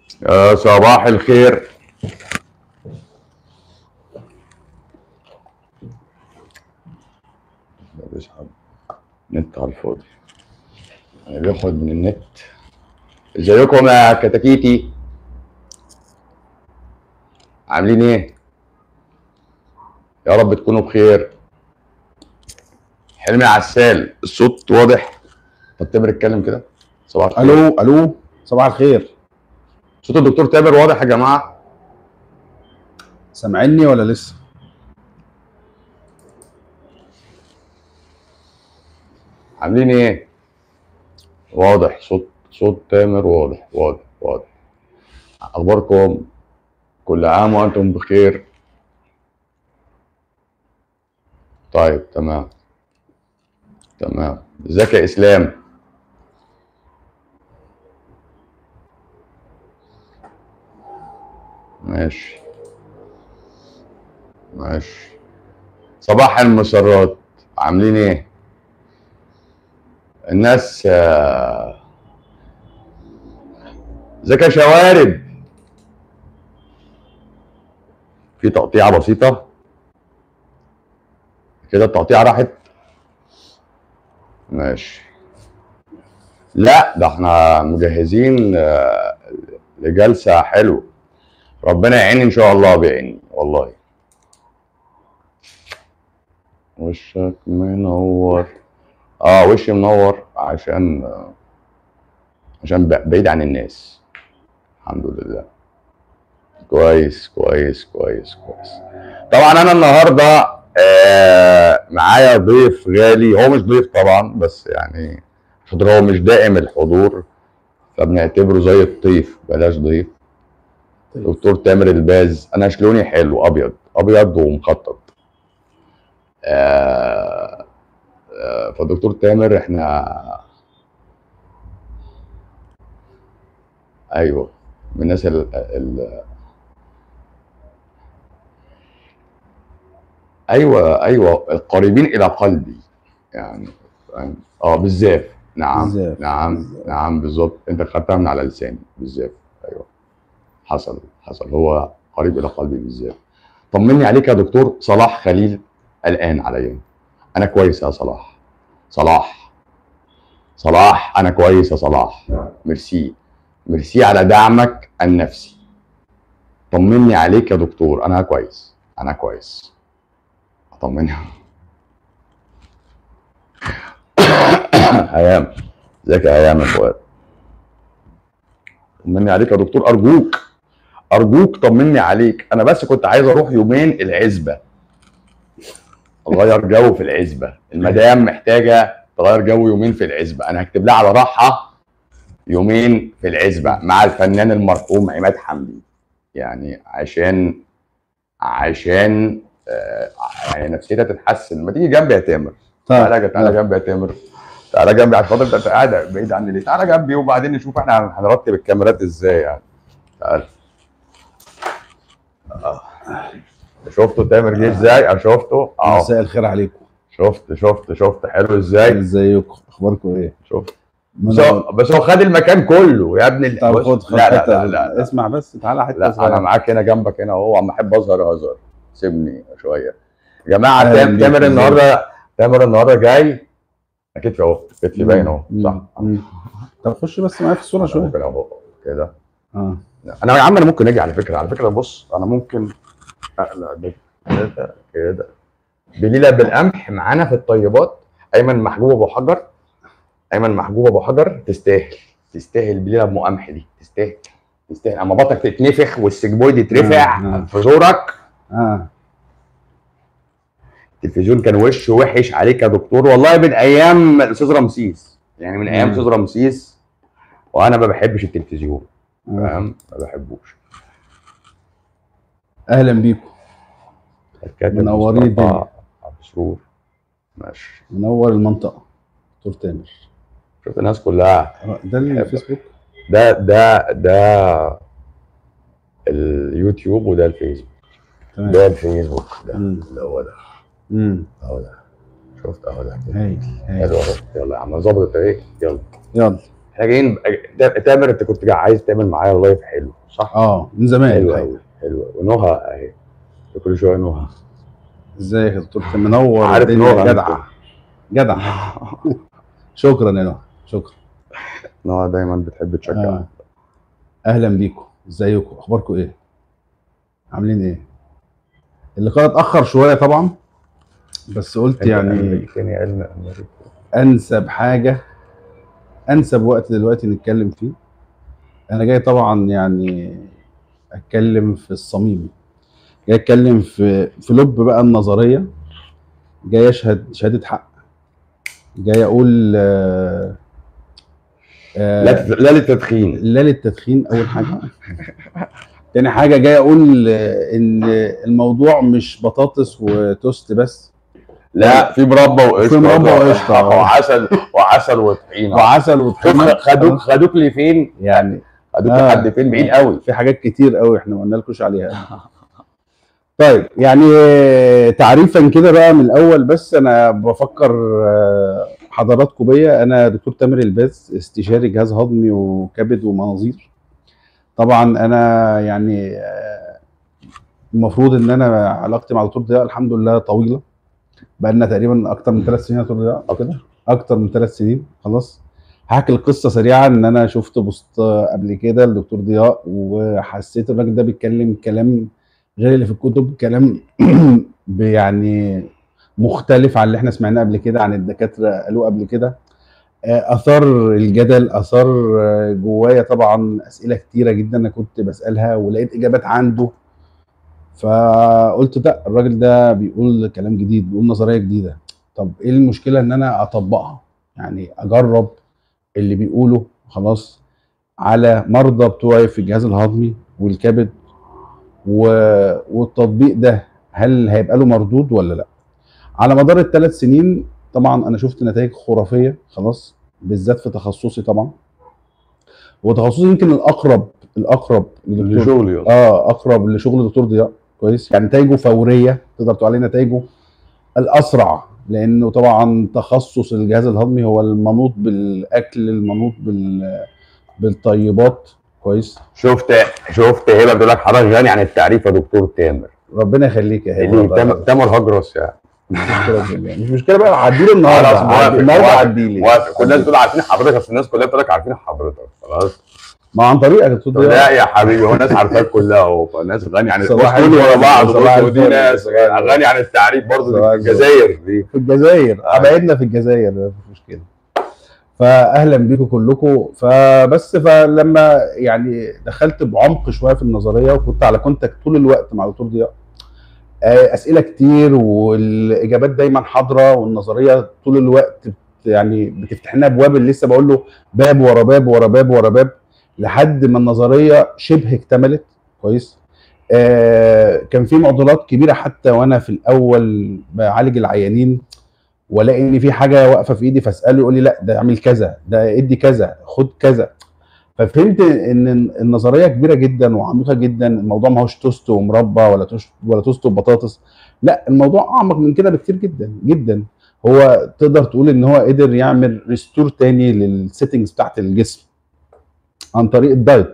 يا صباح الخير ده بيسحب نت على الفاضي يعني بياخد من النت ازيكم يا كتاكيتي عاملين ايه يا رب تكونوا بخير حلمي عسال الصوت واضح طب تامر اتكلم كده صباح الخير الو الو صباح الخير صوت الدكتور تامر واضح يا جماعه سامعني ولا لسه عاملين ايه واضح صوت صوت تامر واضح واضح واضح اخباركم كل عام وانتم بخير طيب تمام تمام ازيك يا اسلام ماشي ماشي صباح المسرات عاملين ايه الناس آه، ازيك يا شوارب في تقطيعه بسيطه كده التقطيعه راحت ماشي لا ده احنا مجهزين آه، لجلسه حلوه ربنا يعين ان شاء الله بعيني والله وشك منور اه وشي منور عشان آه، عشان ب- بعيد عن الناس الحمد لله كويس كويس كويس كويس طبعا انا النهارده آه معايا ضيف غالي هو مش ضيف طبعا بس يعني عشان هو مش دائم الحضور فبنعتبره زي الضيف بلاش ضيف دكتور تامر الباز انا شلوني حلو ابيض ابيض ومخطط آه آه فدكتور تامر احنا ايوه من الناس ال... ال... ايوه ايوه القريبين الى قلبي يعني فاهم؟ اه بالزاف نعم بالزاف. نعم بالزاف. نعم بالظبط انت خدتها من على لساني بالزاف ايوه حصل حصل هو قريب الى قلبي بالزاف طمني عليك يا دكتور صلاح خليل قلقان عليا انا كويس يا صلاح صلاح صلاح انا كويس يا صلاح ميرسي ميرسي على دعمك النفسي طمني عليك يا دكتور انا كويس انا كويس طمني ايام ازيك يا ايام يا فؤاد طمني عليك يا دكتور ارجوك ارجوك طمني عليك انا بس كنت عايز اروح يومين العزبه اغير جو في العزبه المدام محتاجه تغير جو يومين في العزبه انا هكتب لها على راحه يومين في العزبه مع الفنان المرحوم عماد حمدي يعني عشان عشان آه يعني نفسيتها تتحسن ما تيجي جنبي يا تامر تعالى تعالى جنبي يا تامر تعالى جنبي عشان خاطر انت قاعد بعيد عني ليه تعالى جنبي وبعدين نشوف احنا هنرتب الكاميرات ازاي يعني تعالى آه. شفتوا تامر جه ازاي انا شفته اه مساء الخير عليكم شفت شفت شفت حلو ازاي ازيكم اخباركم ايه شفت من بس هو بس هو خد المكان كله يا ابني طب بص، خد خد لا لا حتة. لا لا, لا. اسمع بس تعالى حته لا صغيرة. انا معاك هنا جنبك هنا اهو عم احب اظهر اهزر سيبني شويه يا جماعه أهلاً تام- بيك، تامر إزيك؟ النهارده تامر النهارده جاي كتفي اهو كتفي باين اهو مم. صح مم. طب خش بس معايا في الصوره شويه ممكن اهو كده اه انا يا عم انا ممكن اجي على فكره على فكره بص انا ممكن اقلع ده كده كده بليله بالقمح معانا في الطيبات ايمن محجوب ابو حجر ايمن محجوب ابو حجر تستاهل تستاهل بليله ام قمح دي تستاهل تستاهل اما بطنك تتنفخ والسجبويد يترفع نعم، نعم. في زورك اه التلفزيون كان وشه وحش عليك يا دكتور والله من ايام الاستاذ رمسيس يعني من ايام مم. استاذ رمسيس وانا ما بحبش التلفزيون آه. فاهم ما بحبوش اهلا بيكم الكاتب منورين مصطفى الدنيا. عبد السرور ماشي منور المنطقه دكتور تامر شوف الناس كلها آه، ده الفيسبوك ده ده ده اليوتيوب وده الفيسبوك تمام ده الفيسبوك ده مم. اللي هو ده امم اهو ده شفت اهو ده كده هايل حلو هايل اهو يلا يا عم ظبط ايه يلا يلا احنا جايين تا- تامر انت كنت جاي عايز تعمل معايا لايف حلو صح؟ اه من زمان حلو الحقيقة. قوي حلو قوي ونهى اهي كل شويه نهى ازيك يا دكتور منور عارف الدنيا، نهى جدع جدع شكرا يا نهى شكرا نهى دايما بتحب تشجع آه. اهلا بيكم ازيكم اخباركم ايه عاملين ايه اللقاء اتاخر شويه طبعا بس قلت يعني تاني علم امريكا انسب حاجه انسب وقت دلوقتي نتكلم فيه انا جاي طبعا يعني اتكلم في الصميم جاي اتكلم في في لب بقى النظريه جاي اشهد شهاده حق جاي اقول آه آه لا تت- لا للتدخين لا للتدخين اول حاجه تاني حاجه جاي اقول آه، ان الموضوع مش بطاطس وتوست بس لا في مربى وقشطه في مربى وقشطة. وعسل وعسل وطحينه وعسل شوف وطحينه خدوك خدوك لفين يعني خدوك آه. لحد فين بعيد قوي في حاجات كتير قوي احنا ما قلنالكوش عليها طيب يعني تعريفا كده بقى من الاول بس انا بفكر آه، حضراتكم بيا انا دكتور تامر الباز استشاري جهاز هضمي وكبد ومناظير طبعا انا يعني آه، المفروض ان انا علاقتي مع دكتور ضياء الحمد لله طويله بقى لنا تقريبا اكتر من ثلاث سنين يا دكتور ضياء او كده اكتر من ثلاث سنين خلاص هحكي القصه سريعا ان انا شفت بوست قبل كده لدكتور ضياء وحسيت الراجل ده بيتكلم كلام غير اللي في الكتب كلام يعني مختلف عن اللي احنا سمعناه قبل كده عن الدكاتره قالوه قبل كده آه، اثار الجدل اثار آه، جوايا طبعا اسئله كتيره جدا انا كنت بسالها ولقيت اجابات عنده فقلت لا الراجل ده بيقول كلام جديد بيقول نظريه جديده طب ايه المشكله ان انا اطبقها يعني اجرب اللي بيقوله خلاص على مرضى بتوعي في الجهاز الهضمي والكبد و... والتطبيق ده هل هيبقى له مردود ولا لا على مدار الثلاث سنين طبعا انا شفت نتائج خرافيه خلاص بالذات في تخصصي طبعا وتخصصي يمكن الاقرب الاقرب لدكتور لشغلي أصلاً. اه اقرب لشغل دكتور ضياء كويس يعني نتائجه فوريه تقدر تقول عليه نتائجه الاسرع لانه طبعا تخصص الجهاز الهضمي هو المنوط بالاكل المنوط بال بالطيبات كويس شفت شفت هبه بتقول لك حضرتك غني عن التعريف يا دكتور تامر ربنا يخليك يا اللي هبه تامر تامر هجرس يعني مش مشكله بالله. مش مشكله بقى عديله النهارده خلاص، موافق، عدي- النهارده موافق، عديلي موافق كل الناس بتقول عارفين حضرتك اصل الناس كلها بتقول لك عارفين حضرتك خلاص ما عن طريقك يا دكتور ضياء. لا يا حبيبي هو الناس عارفاك كلها اهو فالناس غني عن صباح بص دول ورا الفل، بعض صباح بص ودي الفل، ناس صباح الفل. غني عن التعريف برضه صباح في الفل. الجزائر دي في الجزائر آه. حبايبنا في الجزائر مفيش مشكله فاهلا بيكم كلكم فبس فلما يعني دخلت بعمق شويه في النظريه وكنت على كونتاكت طول الوقت مع دكتور ضياء آه، اسئله كتير والاجابات دايما حاضره والنظريه طول الوقت بت- يعني بتفتح لنا ابواب اللي لسه بقول له باب ورا باب ورا باب ورا باب لحد ما النظريه شبه اكتملت كويس آه كان في معضلات كبيره حتى وانا في الاول بعالج العيانين والاقي ان في حاجه واقفه في ايدي فاساله يقول لي لا ده اعمل كذا ده ادي كذا خد كذا ففهمت ان النظريه كبيره جدا وعميقه جدا الموضوع ما هوش توست ومربى ولا توست ولا توست وبطاطس لا الموضوع اعمق من كده بكتير جدا جدا هو تقدر تقول ان هو قدر يعمل ريستور تاني للسيتنجز بتاعت الجسم عن طريق الدايت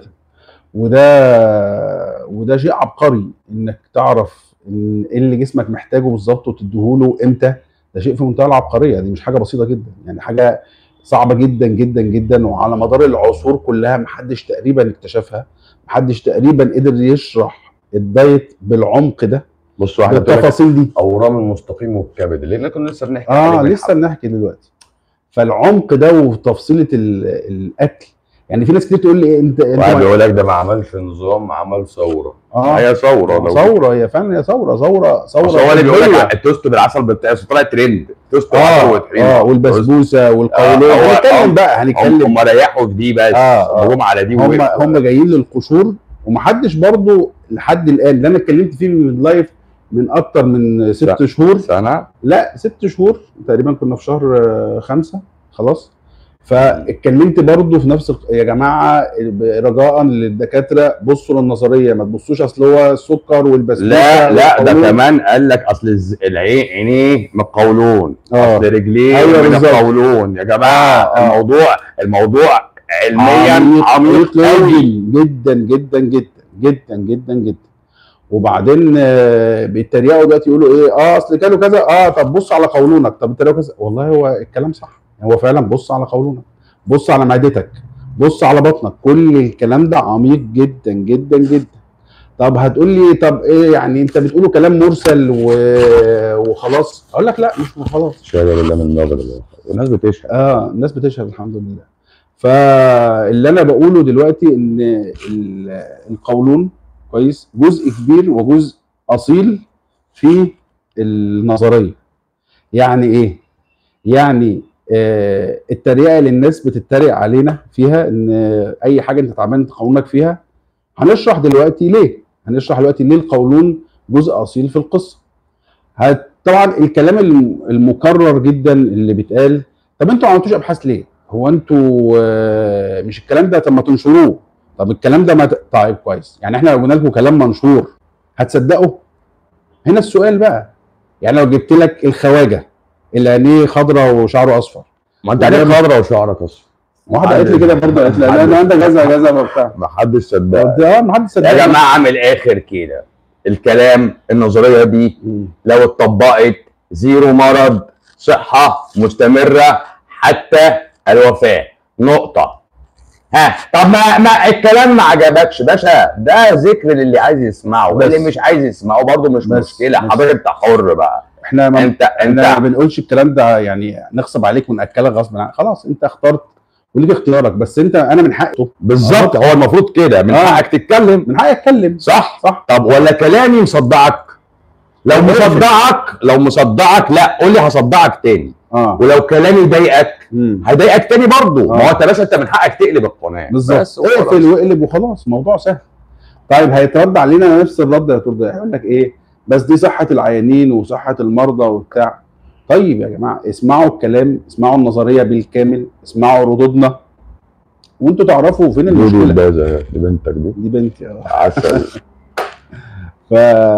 وده وده شيء عبقري انك تعرف ان ايه اللي جسمك محتاجه بالظبط وتديهوله امتى ده شيء في منتهى العبقريه دي مش حاجه بسيطه جدا يعني حاجه صعبه جدا جدا جدا وعلى مدار العصور كلها محدش تقريبا اكتشفها محدش تقريبا قدر يشرح الدايت بالعمق ده بص واحده بتقول لك بالتفاصيل دي اورام المستقيم والكبد اللي احنا كنا لسه بنحكي اه عليه من لسه بنحكي دلوقتي فالعمق ده وتفصيله ال- الاكل يعني في ناس كتير تقول لي إيه انت انت واحد ما- بيقول لك ده ما عملش نظام عمل ثوره اه هي ثوره لو ثوره هي فعلا هي ثوره ثوره ثوره بس هو اللي بيقول طبية. لك التوست بالعسل بتاع طلع ترند توست اه بالعسل وطحينه اه والبسبوسه والقولون آه، هو- هنتكلم آه، بقى هم هنتكلم هم ريحوا في دي بس آه، آه. هم على دي هم ووقفوا. هم جايين للقشور ومحدش برضو لحد الان اللي انا اتكلمت فيه من اللايف من اكتر من ست لا. شهور سنه لا ست شهور تقريبا كنا في شهر آه، خمسة خلاص فاتكلمت برضو في نفس الق- يا جماعه رجاء للدكاتره بصوا للنظريه ما تبصوش اصل هو السكر والبسبوسه لا لا ده والقولون. كمان قال لك اصل الز- العين عينيه من القولون اه اصل رجليه أيوة من بالظبط. القولون يا جماعه آه، آه. الموضوع الموضوع علميا عميق عميق قوي جدا جدا جدا جدا جدا جدا وبعدين آه، بيتريقوا دلوقتي يقولوا ايه اه اصل كانوا كذا اه طب بص على قولونك طب بيتريقوا كذا والله هو الكلام صح هو فعلا بص على قولونك بص على معدتك بص على بطنك كل الكلام ده عميق جدا جدا جدا طب هتقول لي طب ايه يعني انت بتقولوا كلام مرسل و... وخلاص اقول لك لا مش خلاص شهاده بالله من النظر الله والناس بتشهد اه الناس بتشهد الحمد لله فاللي انا بقوله دلوقتي ان ال- القولون كويس جزء كبير وجزء اصيل في النظريه يعني ايه يعني آه التريقه اللي الناس بتتريق علينا فيها ان اي حاجه انت تعبان قولونك فيها هنشرح دلوقتي ليه هنشرح دلوقتي ليه القولون جزء اصيل في القصه هت- طبعا الكلام الم- المكرر جدا اللي بيتقال طب انتوا ما عملتوش ابحاث ليه؟ هو انتوا آه، مش الكلام ده طب ما تنشروه طب الكلام ده ما ت... طيب كويس يعني احنا لو قلنا لكم كلام منشور هتصدقوا؟ هنا السؤال بقى يعني لو جبت لك الخواجه اللي عينيه خضراء وشعره اصفر ما انت عليك خضرا وشعرك اصفر واحده قالت لي كده برضه قالت لي لا ده انت جزا جزا وبتاع ما حدش صدق قلت اه ما حدش يا صدقني. جماعه من الاخر كده الكلام النظريه دي مم. لو اتطبقت زيرو مرض صحه مستمره حتى الوفاه نقطه ها طب ما, ما الكلام ما عجبكش باشا ده ذكر للي عايز يسمعه بس. اللي مش عايز يسمعه برضه مش بس. مشكله بس. حضرتك انت حر بقى احنا ما انت احنا انت ما بنقولش الكلام ده يعني نغصب عليك وناكلك غصب عنك خلاص انت اخترت وليك اختيارك بس انت انا من حقي بالظبط هو المفروض كده من آه. حقك تتكلم من حقي اتكلم صح صح طب ولا كلامي مصدعك لو مصدعك لو مصدعك لا قول لي هصدعك تاني اه ولو كلامي ضايقك مم. هيضايقك تاني برضه آه. ما هو انت باشا انت من حقك تقلب القناه بالظبط بس وخلاص. اقفل واقلب وخلاص الموضوع سهل طيب هيترد علينا نفس الرد يا ترد هيقول لك ايه بس دي صحه العيانين وصحه المرضى وبتاع طيب يا جماعه اسمعوا الكلام اسمعوا النظريه بالكامل اسمعوا ردودنا وانتوا تعرفوا فين دودو المشكله البازة دي بنتك دي دي بنتي اه عسل ف...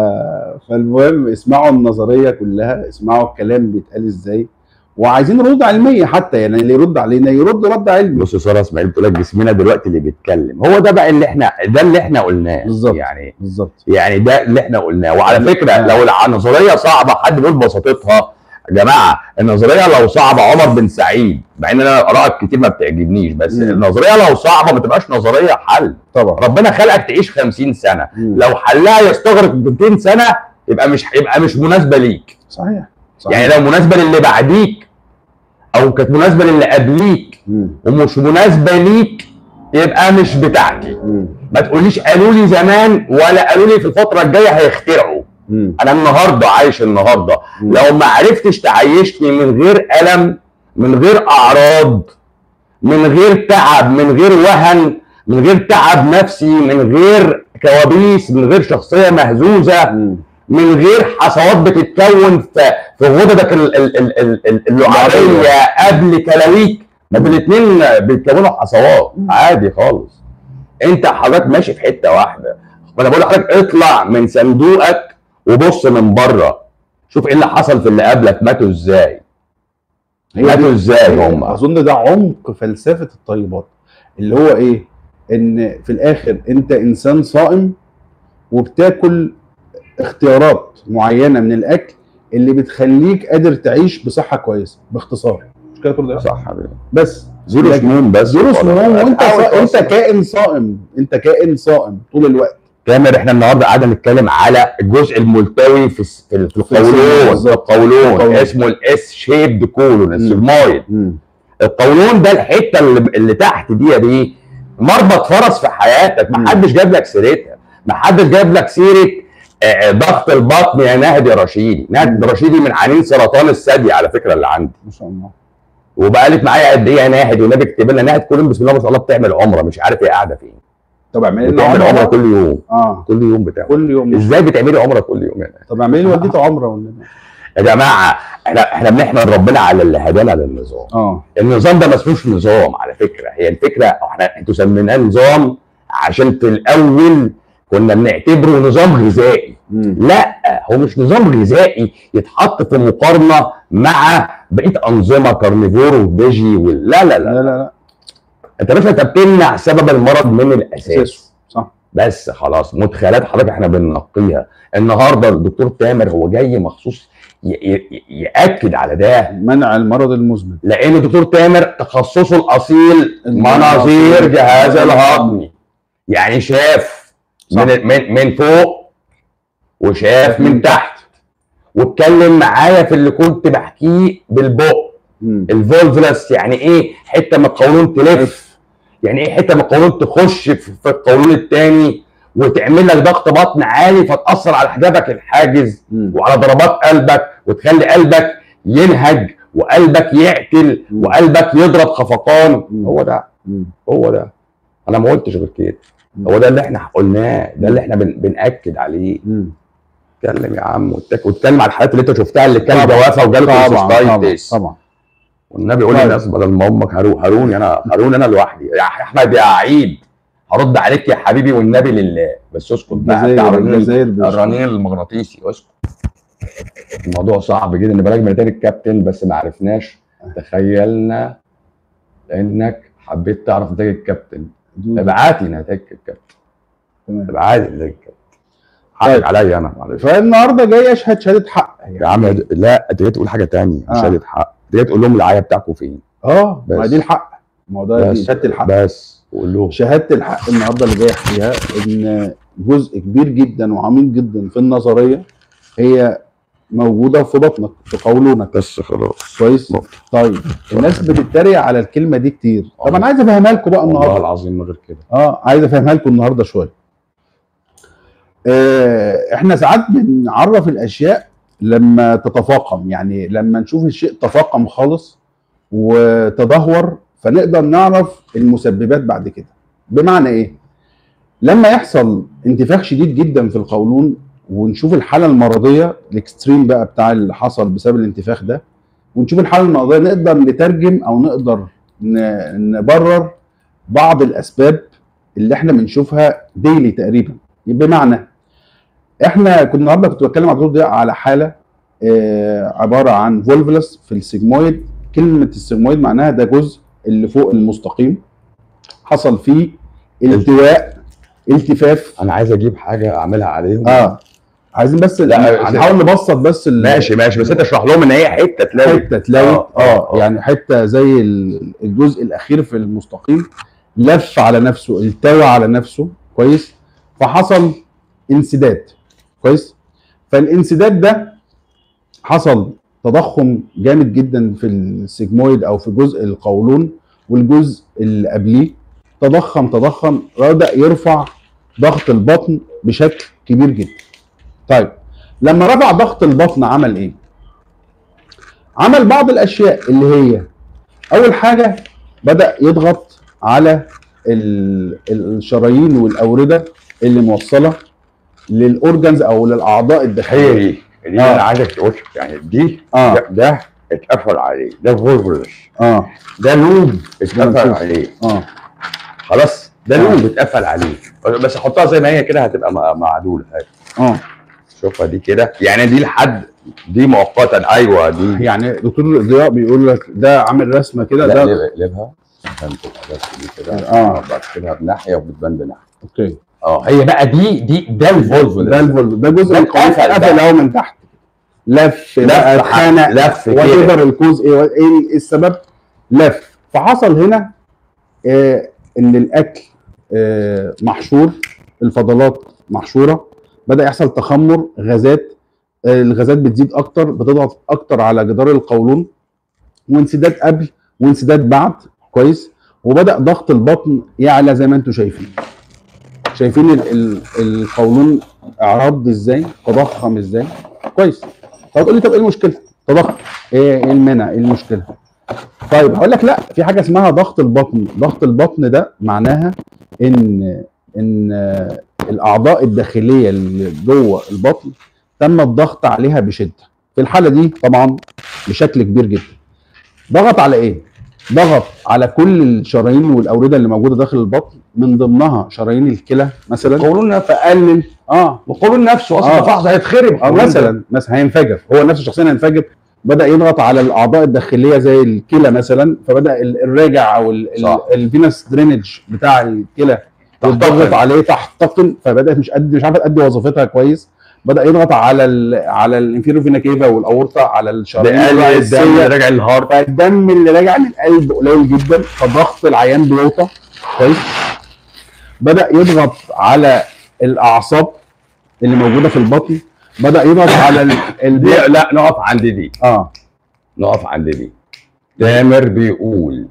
فالمهم اسمعوا النظريه كلها اسمعوا الكلام بيتقال ازاي وعايزين ردود علميه حتى يعني اللي يرد علينا يرد رد علمي بص يا ساره اسماعيل بتقول لك جسمنا دلوقتي اللي بيتكلم هو ده بقى اللي احنا ده اللي احنا قلناه بالظبط. يعني بالظبط يعني ده اللي احنا قلناه وعلى فكره آه. لو النظريه صعبه حد بيقول بساطتها يا جماعه النظريه لو صعبه عمر بن سعيد مع ان انا ارائك كتير ما بتعجبنيش بس مم. النظريه لو صعبه ما تبقاش نظريه حل طبعا ربنا خلقك تعيش 50 سنه مم. لو حلها يستغرق 200 سنه يبقى مش يبقى مش مناسبه ليك صحيح صحيح يعني لو مناسبه للي بعديك او كانت مناسبه للي قبليك مم. ومش مناسبه ليك يبقى مش بتاعتي مم. ما تقوليش قالوا لي زمان ولا قالوا لي في الفتره الجايه هيخترعوا مم. انا النهارده عايش النهارده مم. لو ما عرفتش تعيشني من غير الم من غير اعراض من غير تعب من غير وهن من غير تعب نفسي من غير كوابيس من غير شخصيه مهزوزه مم. من غير حصوات بتتكون في في غددك ال- ال- ال- ال- ال- اللعابيه قبل كلاويك ما الاثنين بيتكونوا حصوات مم. عادي خالص انت حضرتك ماشي في حته واحده وانا بقول لحضرتك اطلع من صندوقك وبص من بره شوف ايه اللي حصل في اللي قبلك ماتوا ازاي هي ماتوا دي- ازاي هم اظن ده عمق فلسفه الطيبات اللي هو ايه ان في الاخر انت انسان صائم وبتاكل اختيارات معينه من الاكل اللي بتخليك قادر تعيش بصحه كويسه باختصار مش كده كل ده صح حبيبي بس زيرو لكن- سموم بس زيرو سموم وانت حاول صا... انت توصل. كائن صائم انت كائن صائم طول الوقت تامر احنا النهارده قاعده نتكلم على الجزء الملتوي في الس- في ال- في القولون في بالظبط. القولون القولون. اسمه الاس شيبد كولون السجمويد القولون ده الحته اللي, اللي تحت دي يا بيه مربط فرس في حياتك مم. ما حدش جاب لك سيرتها ما حدش جاب لك سيره آه، ضغط البطن يا ناهد يا رشيدي ناهد رشيدي من عينين سرطان الثدي على فكره اللي عندي ما شاء الله وبقالك معايا قد ايه يا ناهد والنبي اكتب لنا ناهد كل يوم بسم الله ما شاء الله بتعمل عمره مش عارف هي قاعده فين طب اعملي لي بتعمل عمره عمره كل يوم اه كل يوم بتعمل كل يوم ازاي بتعملي عمره كل يوم يعني طب اعملي لي والدتي عمره والنبي يا جماعه احنا احنا بنحمد ربنا على اللي هدانا للنظام اه النظام ده ما اسموش نظام على فكره هي الفكره احنا انتوا سميناه نظام عشان في الاول كنا بنعتبره نظام غذائي مم. لا هو مش نظام غذائي يتحط في مقارنه مع بقيه انظمه كارنيفور وفيجي وال- لا لا لا لا لا لا انت باشا انت بتمنع سبب المرض من الاساس اساسه صح بس خلاص مدخلات حضرتك احنا بننقيها النهارده الدكتور تامر هو جاي مخصوص ي- ي- ياكد على ده منع المرض المزمن لان الدكتور تامر تخصصه الاصيل المناظير. مناظير جهاز الهضمي يعني شاف صح. من من من فوق وشاف من من تحت واتكلم معايا في اللي كنت بحكيه بالبق مم. الفولفلس يعني ايه حته من القولون تلف يعني ايه حته من القولون تخش في في القولون الثاني وتعمل لك ضغط بطن عالي فتاثر على حجابك الحاجز مم. وعلى ضربات قلبك وتخلي قلبك ينهج وقلبك يعتل مم. وقلبك يضرب خفقان مم. هو ده مم. هو ده انا ما قلتش غير كده مم. هو ده اللي احنا قلناه ده اللي احنا بن... بناكد عليه مم. اتكلم يا عم واتك- واتكلم على الحالات اللي انت شفتها اللي كان طبعا. جوافه وجاله طبعا طبعا كوليستايتس طبعا والنبي يقول طيب. للناس بدل ما امك هارون هارون انا هارون انا لوحدي يا احمد يا عيد هرد عليك يا حبيبي والنبي لله بس اسكت بقى بتاع الجزائر الرنين الجزائر بيشتغل. الرنين المغناطيسي اسكت الموضوع صعب جدا نبقى من تاني الكابتن بس ما عرفناش تخيلنا انك حبيت تعرف نتائج الكابتن دول. ابعت لي نتائج الكابتن تمام. ابعت لي نتائج الكابتن طيب. حقك عليا انا معلش فالنهارده جاي اشهد شهاده حق يا عم لا انت جاي تقول حاجه تانية مش آه. شهاده حق انت جاي تقول لهم العيا بتاعكم فين اه ما بس. دي الحق ما هو ده دي بس شهاده الحق بس قول لهم شهاده الحق النهارده اللي جاي احكيها ان جزء كبير جدا وعميق جدا في النظريه هي موجوده في بطنك في قولونك بس خلاص كويس نقطة. طيب الناس بتتريق على الكلمه دي كتير طب آه. انا عايز افهمها لكم بقى والله النهارده العظيم من غير كده اه عايز افهمها لكم النهارده شويه آه احنا ساعات بنعرف الاشياء لما تتفاقم يعني لما نشوف الشيء تفاقم خالص وتدهور فنقدر نعرف المسببات بعد كده بمعنى ايه لما يحصل انتفاخ شديد جدا في القولون ونشوف الحاله المرضيه الاكستريم بقى بتاع اللي حصل بسبب الانتفاخ ده ونشوف الحاله المرضيه نقدر نترجم او نقدر ن- نبرر بعض الاسباب اللي احنا بنشوفها ديلي تقريبا بمعنى احنا كنا النهارده كنت بتكلم على الدكتور ضياء على حاله آه عباره عن فولفلس في السيجمويد كلمه السيجمويد معناها ده جزء اللي فوق المستقيم حصل فيه التواء التفاف انا عايز اجيب حاجه اعملها عليهم اه عايزين بس لا، هنحاول نبسط بس ال- ماشي ماشي بس انت اشرح لهم ان هي حته تلاقي حته تلاقي آه، اه, آه، آه. يعني حته زي ال- الجزء الاخير في المستقيم لف على نفسه التوى على نفسه كويس فحصل انسداد كويس فالانسداد ده حصل تضخم جامد جدا في السيجمويد او في جزء القولون والجزء اللي قبليه تضخم تضخم بدا يرفع ضغط البطن بشكل كبير جدا طيب لما رفع ضغط البطن عمل ايه عمل بعض الاشياء اللي هي اول حاجه بدا يضغط على ال- الشرايين والاورده اللي موصله للاورجنز او للاعضاء هي الداخليه دي دي آه. انا عايزك تقول يعني دي اه ده, ده اتقفل عليه ده فولفرش اه ده لوب اتقفل نشوف. عليه اه خلاص ده آه. لوب اتقفل عليه بس حطها زي ما هي كده هتبقى م- معدوله هاي. اه شوفها دي كده يعني دي لحد دي مؤقتا ايوه دي يعني دكتور ضياء بيقول لك ده عامل رسمه كده لا ده ليه- اقلبها عشان تبقى بس دي كده آه. بعد كده بناحيه وبتبان بناحيه اوكي اه هي بقى دي دي ده الفولفو ده الفولف ده جزء ده القوس اتقفل قفل بقى. اهو من تحت لف لف بقى اتخانق لف كده وتقدر الكوز ايه ايه السبب لف فحصل هنا آه ان الاكل آه محشور الفضلات محشوره بدا يحصل تخمر غازات آه الغازات بتزيد اكتر بتضغط اكتر على جدار القولون وانسداد قبل وانسداد بعد كويس وبدا ضغط البطن يعلى زي ما انتم شايفين شايفين ال ال القولون اعراض ازاي تضخم ازاي كويس هتقول لي طب ايه المشكله تضخم ايه إيه المانع ايه المشكله طيب هقول لك لا في حاجه اسمها ضغط البطن ضغط البطن ده معناها ان ان آه، الاعضاء الداخليه اللي جوه البطن تم الضغط عليها بشده في الحاله دي طبعا بشكل كبير جدا ضغط على ايه ضغط على كل الشرايين والاورده اللي موجوده داخل البطن من ضمنها شرايين الكلى مثلا القولون فقلل اه القولون نفسه اصلا آه. تفاحص هيتخرب او مثلا مثلا هينفجر هو نفسه شخصيا هينفجر بدا يضغط على الاعضاء الداخليه زي الكلى مثلا فبدا ال- الراجع او صح. الفينس درينج بتاع الكلى تحتقن. يضغط عليه تحتقن فبدات مش قد مش عارفه تأدي وظيفتها كويس بدا يضغط على ال على الانفيرو فينا كيفا والاورطه على الشرايين بقلل الدم الرئيسيه راجع الهارت فالدم اللي راجع للقلب قليل جدا فضغط العيان بيوطى كويس بدا يضغط على الاعصاب اللي موجوده في البطن بدا يضغط على ال... دي ال... لا نقف عند دي اه نقف عند دي تامر بيقول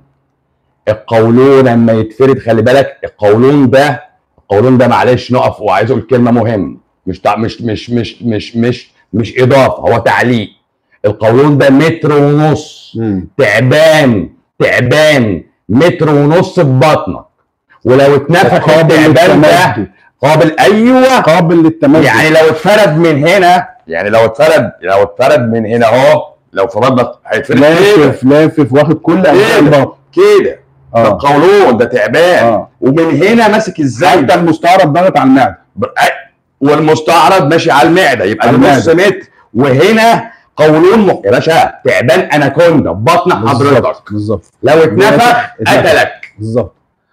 القولون لما يتفرد خلي بالك القولون ده القولون ده معلش نقف وعايز اقول كلمه مهم مش تع... مش مش مش مش مش مش اضافه هو تعليق القولون ده متر ونص مم. تعبان تعبان متر ونص في بطنك ولو اتنفخ قابل التعبان ده للتمدد قابل ايوه قابل للتمدد يعني لو اتفرد من هنا يعني لو اتفرد لو اتفرد من هنا اهو لو فرضنا هيتفرد كده لافف لافف واخد كل اجزاء كده. البطن كده ده اه القولون ده تعبان اه ومن هنا ماسك ازاي حتى المستعرض ضغط على المعده ب- أي- والمستعرض ماشي على المعده يبقى على نص المعدة. متر وهنا قولون م... يا باشا تعبان اناكوندا في بطن حضرتك بالظبط بالظبط لو اتنفخ اتنفخ. قتلك بالظبط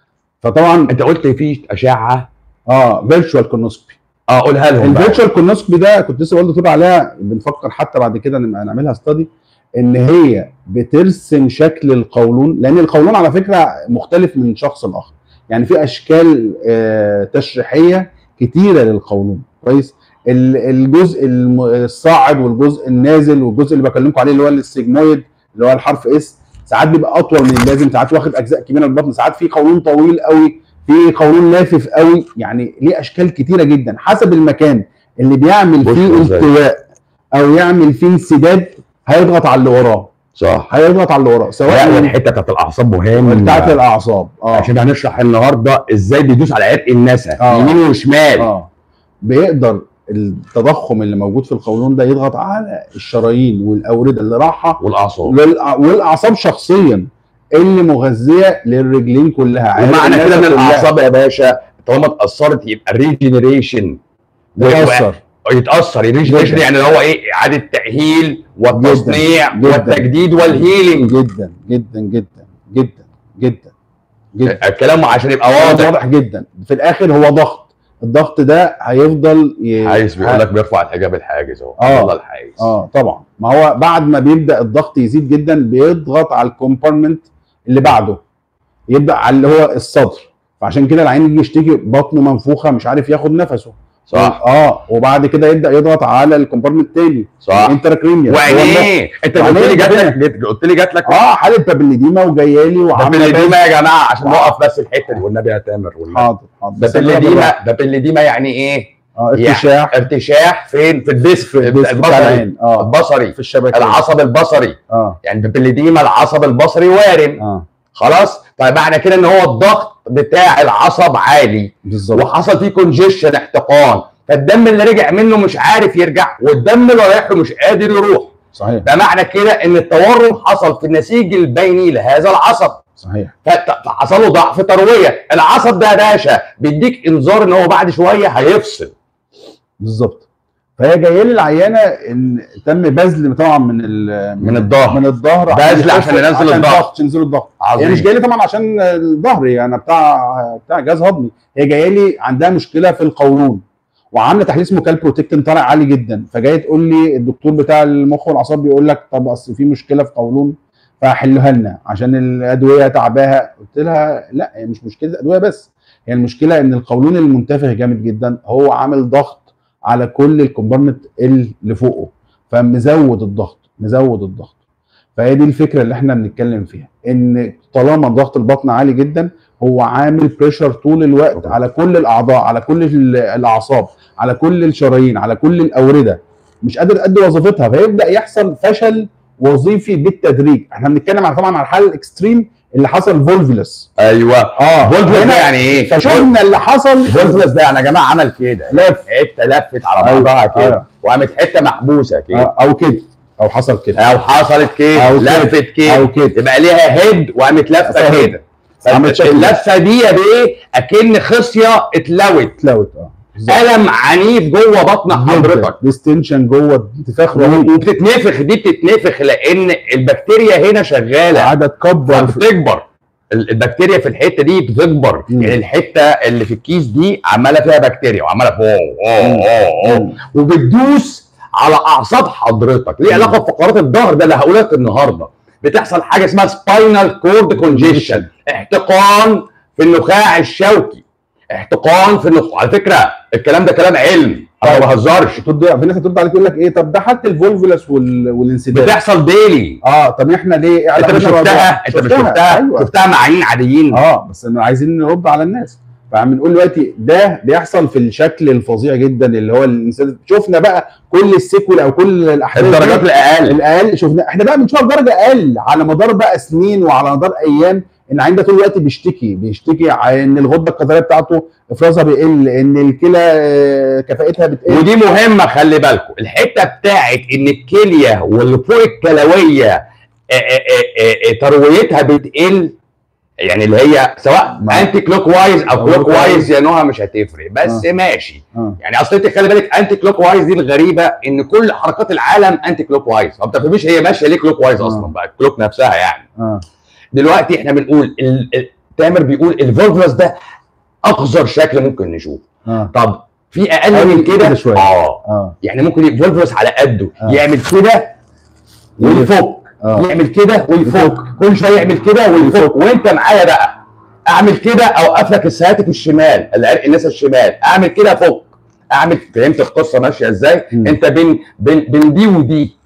فطبعا انت قلت في اشعه اه فيرتشوال كونوسكوبي اه قولها لهم بقى. الفيرتشوال كونوسكوبي ده كنت لسه بقول لدكتور عليها بنفكر حتى بعد كده نبقى نعملها ستادي ان هي بترسم شكل القولون لان القولون على فكره مختلف من شخص لاخر يعني في اشكال آه، تشريحيه كتيره للقولون كويس ال- الجزء الم- الصاعد والجزء النازل والجزء اللي بكلمكم عليه اللي هو السيجمويد اللي هو الحرف اس ساعات بيبقى اطول من اللازم ساعات واخد اجزاء كبيره من البطن ساعات في قولون طويل قوي في قولون لافف قوي يعني ليه اشكال كتيره جدا حسب المكان اللي بيعمل بص فيه إزاي. التواء او يعمل فيه انسداد هيضغط على اللي وراه صح هيضغط على اللي وراه لا سواء الحته بتاعت الاعصاب مهمه بتاعت الاعصاب اه عشان هنشرح النهارده ازاي بيدوس على عرق النسا آه. يمين وشمال اه بيقدر التضخم اللي موجود في القولون ده يضغط على الشرايين والاورده اللي رايحه والاعصاب للأ- والاعصاب شخصيا اللي مغذيه للرجلين كلها عرق ومعنى كده ان الناس كلها الاعصاب يا باشا طالما اتاثرت يبقى الريجنريشن بتأثر يتاثر الريجنريشن جدا. يعني اللي هو ايه اعاده تاهيل والتصنيع جدا. والتجديد والهيلينج جدا جدا جدا جدا جدا جدا الكلام عشان يبقى واضح واضح واضح جدا في الاخر هو ضغط الضغط ده هيفضل ي... عايز بيقول لك بيرفع الحجاب الحاجز اهو آه. والله الحاجز اه طبعا ما هو بعد ما بيبدا الضغط يزيد جدا بيضغط على الكومبارتمنت اللي بعده يبدا على اللي هو الصدر فعشان كده العين يجي يشتكي بطنه منفوخه مش عارف ياخد نفسه صح اه وبعد كده يبدا يضغط على الكومبارتمنت الثاني صح الانتراكرينيال وعينيه انت قلت لي وعينيه جات كده. لك جت- قلت لي جات لك اه حاله بابليديما وجايه لي وعامله بابليديما يا جماعه عشان آه. نقف بس الحته دي والنبي يا تامر والنبي حاضر حاضر بس أنا بابليديما بالراحة. بابليديما يعني ايه؟ اه ارتشاح ارتشاح فين؟ في الديسك في الديسك بتاع البصري العين اه البصري في الشبكه العصب البصري اه يعني بابليديما العصب البصري وارم اه خلاص طيب معنى كده ان هو الضغط بتاع العصب عالي بالظبط وحصل فيه كونجيشن احتقان فالدم اللي رجع منه مش عارف يرجع والدم اللي رايح له مش قادر يروح صحيح ده معنى كده ان التورم حصل في النسيج البيني لهذا العصب صحيح فت- فحصل له ضعف ترويه العصب ده يا باشا بيديك انذار ان هو بعد شويه هيفصل بالظبط فهي جايه لي العيانه ان تم بذل طبعا من ال- من الظهر. من الظهر بذل عشان ينزل عشان الضغط. الضغط ينزل الضغط هي مش جايه لي طبعا عشان الظهر يعني أنا بتاع بتاع جهاز هضمي هي جايه لي عندها مشكله في القولون وعامله تحليل اسمه كالبروتكتين طالع عالي جدا فجايه تقول لي الدكتور بتاع المخ والاعصاب بيقول لك طب اصل في مشكله في قولون فحلها لنا عشان الادويه تعباها قلت لها لا هي مش مشكله ادويه بس هي المشكله ان القولون المنتفخ جامد جدا هو عامل ضغط على كل الكومبارتمنت اللي فوقه فمزود الضغط مزود الضغط فهي دي الفكره اللي احنا بنتكلم فيها ان طالما ضغط البطن عالي جدا هو عامل بريشر طول الوقت طبعا. على كل الاعضاء على كل ال- الاعصاب على كل الشرايين على كل الاورده مش قادر تأدي وظيفتها فيبدا يحصل فشل وظيفي بالتدريج احنا بنتكلم على طبعا على الحاله الاكستريم اللي حصل فولفلس ايوه اه فولفلس هنا ده يعني ايه؟ فشفنا اللي حصل فولفلس ده يعني يا جماعه عمل كده لف حته لفت على أيوة، بعضها كده أيوة. وقامت حته محبوسه كده آه، او كده او حصل كده او حصلت كده أو كده. لفت كده او كده يبقى ليها هيد وقامت لفه صحيح. كده عملت شكل. اللفه دي يا بيه اكن خصيه اتلوت اتلوت اه الم عنيف جوه بطن حضرتك ديستنشن جوه انتفاخ رهيب وبتتنفخ دي بتتنفخ لان البكتيريا هنا شغاله عدد كبر فبتكبر ال- البكتيريا في الحته دي بتكبر مم. يعني الحته اللي في الكيس دي عماله فيها بكتيريا وعماله فوق أوه أوه أوه. وبتدوس على اعصاب حضرتك ليه مم. علاقه بفقرات الظهر ده اللي هقول لك النهارده بتحصل حاجه اسمها سباينال كورد كونجيشن احتقان في النخاع الشوكي احتقان في النخاع على فكره الكلام ده كلام علم انا ما طيب. بهزرش ترد في ناس هترد عليك يقول لك ايه طب ده حتى الفولفولس وال... والانسداد بتحصل ديلي اه طب احنا ليه إيه انت مش علاقتنا شفتها ببعض؟ انت مش شفتها ايوه شفتها مع عينين عاديين اه بس إنه عايزين نرد على الناس فبنقول دلوقتي ده بيحصل في الشكل الفظيع جدا اللي هو الانسداد شفنا بقى كل السيكول او كل الاحداث دي. الدرجات الاقل الاقل شفنا احنا بقى بنشوف درجه اقل على مدار بقى سنين وعلى مدار ايام ان العين ده طول الوقت بيشتكي بيشتكي عن ان الغده الكظريه بتاعته افرازها بيقل ان الكلى آه، كفاءتها بتقل ودي مهمه خلي بالكم الحته بتاعت ان الكليه واللي فوق الكلويه آه، آه، آه، آه، ترويتها بتقل يعني اللي هي سواء ما- انتي كلوك وايز او أو كلوك clockwise. وايز يا نوها مش هتفرق بس آه. ماشي اه يعني اصل انت خلي بالك انتي كلوك وايز دي الغريبه ان كل حركات العالم انتي كلوك وايز ما بتفهميش هي ماشيه ليه كلوك وايز آه. اصلا بقى الكلوك نفسها يعني اه دلوقتي احنا بنقول ال- ال- تامر بيقول الفولفلس ده اقذر شكل ممكن نشوفه اه طب في اقل أقل من من كده كده شوية. اه اه يعني ممكن فولفلس على قده آه. يعمل كده ويفك اه يعمل كده ويفك يفك. كل شويه يعمل كده ويفك وانت معايا بقى اعمل كده اوقف لك السياتيك الشمال العرق الناس الشمال اعمل كده افك اعمل فهمت القصه ماشيه ازاي مم. انت بين بين بين دي ودي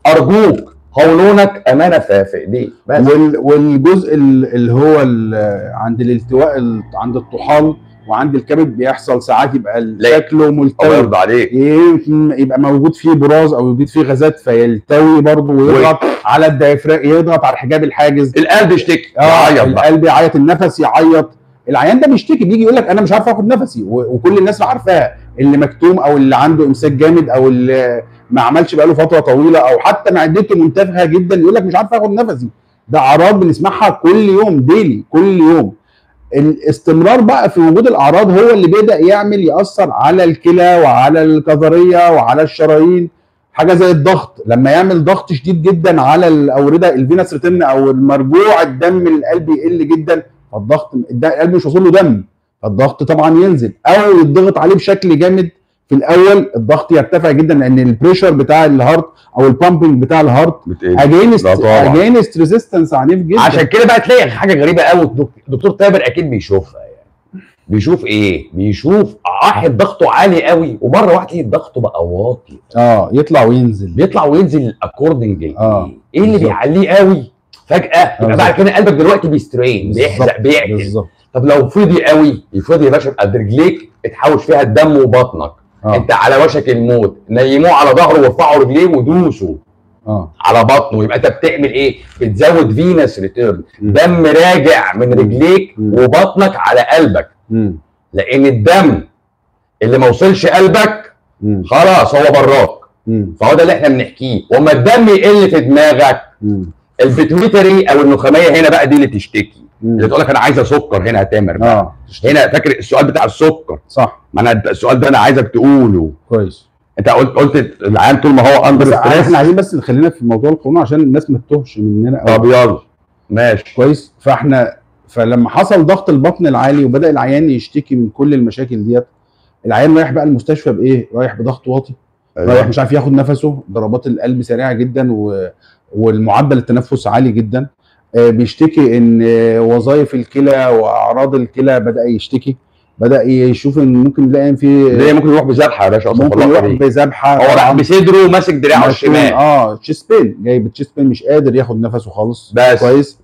ارجوك قولونك امانه في في ايديك بس وال والجزء ال- اللي هو ال- عند الالتواء ال- عند الطحال وعند الكبد بيحصل ساعات يبقى لا. شكله الله ملتوي يرضى عليك يمكن يبقى موجود فيه براز او يوجد فيه غازات فيلتوي برضه ويضغط على الدايفرام يضغط على الحجاب الحاجز القلب يشتكي اه يعيط بقى القلب يعيط النفس يعيط العيان ده بيشتكي بيجي يقول لك انا مش عارف اخد نفسي و- وكل الناس عارفاها اللي مكتوم او اللي عنده امساك جامد او اللي ما عملش بقاله فتره طويله او حتى معدته منتفخه جدا يقول لك مش عارف اخد نفسي ده اعراض بنسمعها كل يوم ديلي كل يوم الاستمرار بقى في وجود الاعراض هو اللي بيبدا يعمل ياثر على الكلى وعلى الكظريه وعلى الشرايين حاجه زي الضغط لما يعمل ضغط شديد جدا على الاورده الفينس ريتن او المرجوع الدم القلب يقل جدا فالضغط الد- القلب مش واصل له دم فالضغط طبعا ينزل او يضغط عليه بشكل جامد في الاول الضغط يرتفع جدا لان البريشر بتاع الهارت او البامبنج بتاع الهارت بتقل اجينست لا طبعا. اجينست ريزيستنس عنيف جدا عشان كده بقى تلاقي حاجه غريبه قوي الدك- الدكتور تامر اكيد بيشوفها يعني بيشوف ايه؟ بيشوف واحد ضغطه عالي قوي ومره واحده تلاقي ضغطه بقى واطي اه يطلع وينزل بيطلع وينزل اكوردنج آه. ايه اللي بالظبط. بيعليه قوي فجاه يبقى بعد كده قلبك دلوقتي بيسترين بيحزق بالظبط، بيعدل بالظبط طب لو فضي قوي يفضي يا باشا يبقى رجليك اتحوش فيها الدم وبطنك اه انت على وشك الموت نيموه على ظهره وارفعوا رجليه ودوسوا اه على بطنه يبقى انت بتعمل ايه؟ بتزود فينس ريتيرن مم. دم راجع من مم. رجليك مم. وبطنك على قلبك مم. لان الدم اللي ما وصلش قلبك مم. خلاص هو براك مم. فهو ده اللي احنا بنحكيه وما الدم يقل في دماغك مم. البيتويتري او النخاميه هنا بقى دي اللي تشتكي اللي مم. تقول لك انا عايزه سكر هنا يا تامر بقى. اه هنا فاكر السؤال بتاع السكر صح ما انا السؤال ده انا عايزك تقوله كويس انت قلت قلت العيان طول ما هو اندر بس ستريس احنا عايزين بس نخلينا في موضوع الكورونا عشان الناس ما تتوهش مننا أوي. طب يلا ماشي كويس فاحنا فلما حصل ضغط البطن العالي وبدا العيان يشتكي من كل المشاكل ديت العيان رايح بقى المستشفى بايه؟ رايح بضغط واطي رايح مش عارف ياخد نفسه ضربات القلب سريعه جدا و... والمعدل التنفس عالي جدا آه، بيشتكي ان آه، وظائف الكلى واعراض الكلى بدا يشتكي بدا يشوف ان ممكن يلاقي إن في ليه ممكن يروح بذبحه يا باشا اصلا ممكن في اللقطة يروح دي. بذبحه هو راح طبعاً. بصدره ماسك دراعه مشلول. الشمال اه تشيست بين جايب تشيست بين مش قادر ياخد نفسه خالص بس. كويس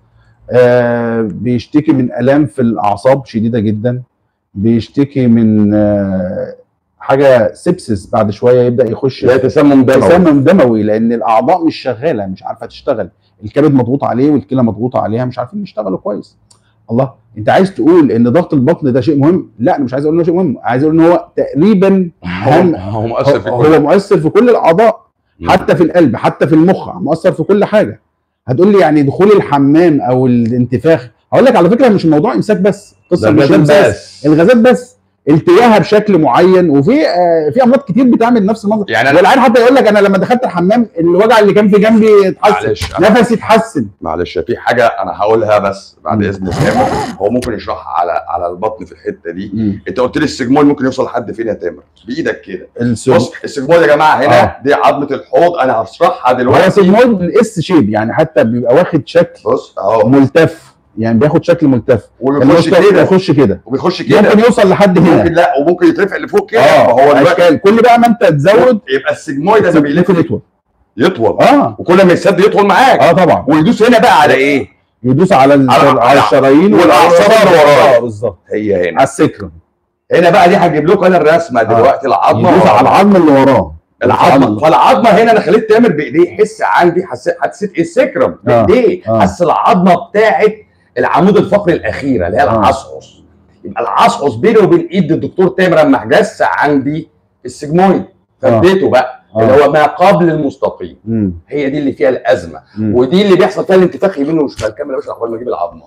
آه بيشتكي من الام في الاعصاب شديده جدا بيشتكي من آه حاجه سبسس بعد شويه يبدا يخش لا تسمم دموي تسمم دموي لان الاعضاء مش شغاله مش عارفه تشتغل الكبد مضغوط عليه والكلى مضغوطه عليها مش عارفين يشتغلوا كويس الله انت عايز تقول ان ضغط البطن ده شيء مهم لا انا مش عايز اقول انه شيء مهم عايز اقول ان هو تقريبا هو أهم- هو مؤثر في هو, كل هو مؤثر في كل الاعضاء مم. حتى في القلب حتى في المخ مؤثر في كل حاجه هتقول لي يعني دخول الحمام او الانتفاخ هقول لك على فكره مش الموضوع امساك بس ده قصه مش الغازات امساك بس الغازات بس التواها بشكل معين وفي آه، في امراض كتير بتعمل نفس المنظر يعني يعني انا والعيال حتى يقول لك انا لما دخلت الحمام الوجع اللي كان في جنبي اتحسن معلش أنا- نفسي اتحسن معلش في حاجه انا هقولها بس بعد مم. اذن تامر هو ممكن يشرحها على على البطن في الحته دي انت قلت لي السجمول ممكن يوصل لحد فين يا تامر بايدك كده السجمول بص السجمول يا جماعه هنا آه. دي عظمه الحوض انا هشرحها هو دلوقتي سجمول الاس شيب يعني حتى بيبقى واخد شكل بص اهو ملتف يعني بياخد شكل ملتف وبيخش المسطح كده يخش كده وبيخش كده ممكن يوصل لحد ممكن هنا لا وممكن يترفع لفوق كده اه ما هو دلوقتي اشكال كل بقى ما انت تزود يبقى السجمويد لما بيلف ممكن يطول يطول اه وكل ما يسد يطول معاك اه طبعا ويدوس هنا بقى على ايه؟ يدوس على ال- على- على على- الشرايين والأعصاب اللي وراه. اه بالظبط هي هنا على السكرم هنا بقى دي هجيب لكم انا الرسمه دلوقتي العظمه يدوس على العظم اللي وراه العظمه فالعظمه هنا انا خليت تامر بايديه يحس عندي حسيت حسيت ايه السكرم آه. بايديه آه. حس العظمه بتاعت العمود الفقري الاخيره اللي هي آه. العصعص يبقى العصعص بيني وبين ايد الدكتور تامر لما جس عندي السجمويد فديته بقى آه. اللي هو ما قبل المستقيم مم. هي دي اللي فيها الازمه مم. ودي اللي بيحصل فيها الانتفاخ يمين وشمال كمل يا باشا اول ما اجيب العظمه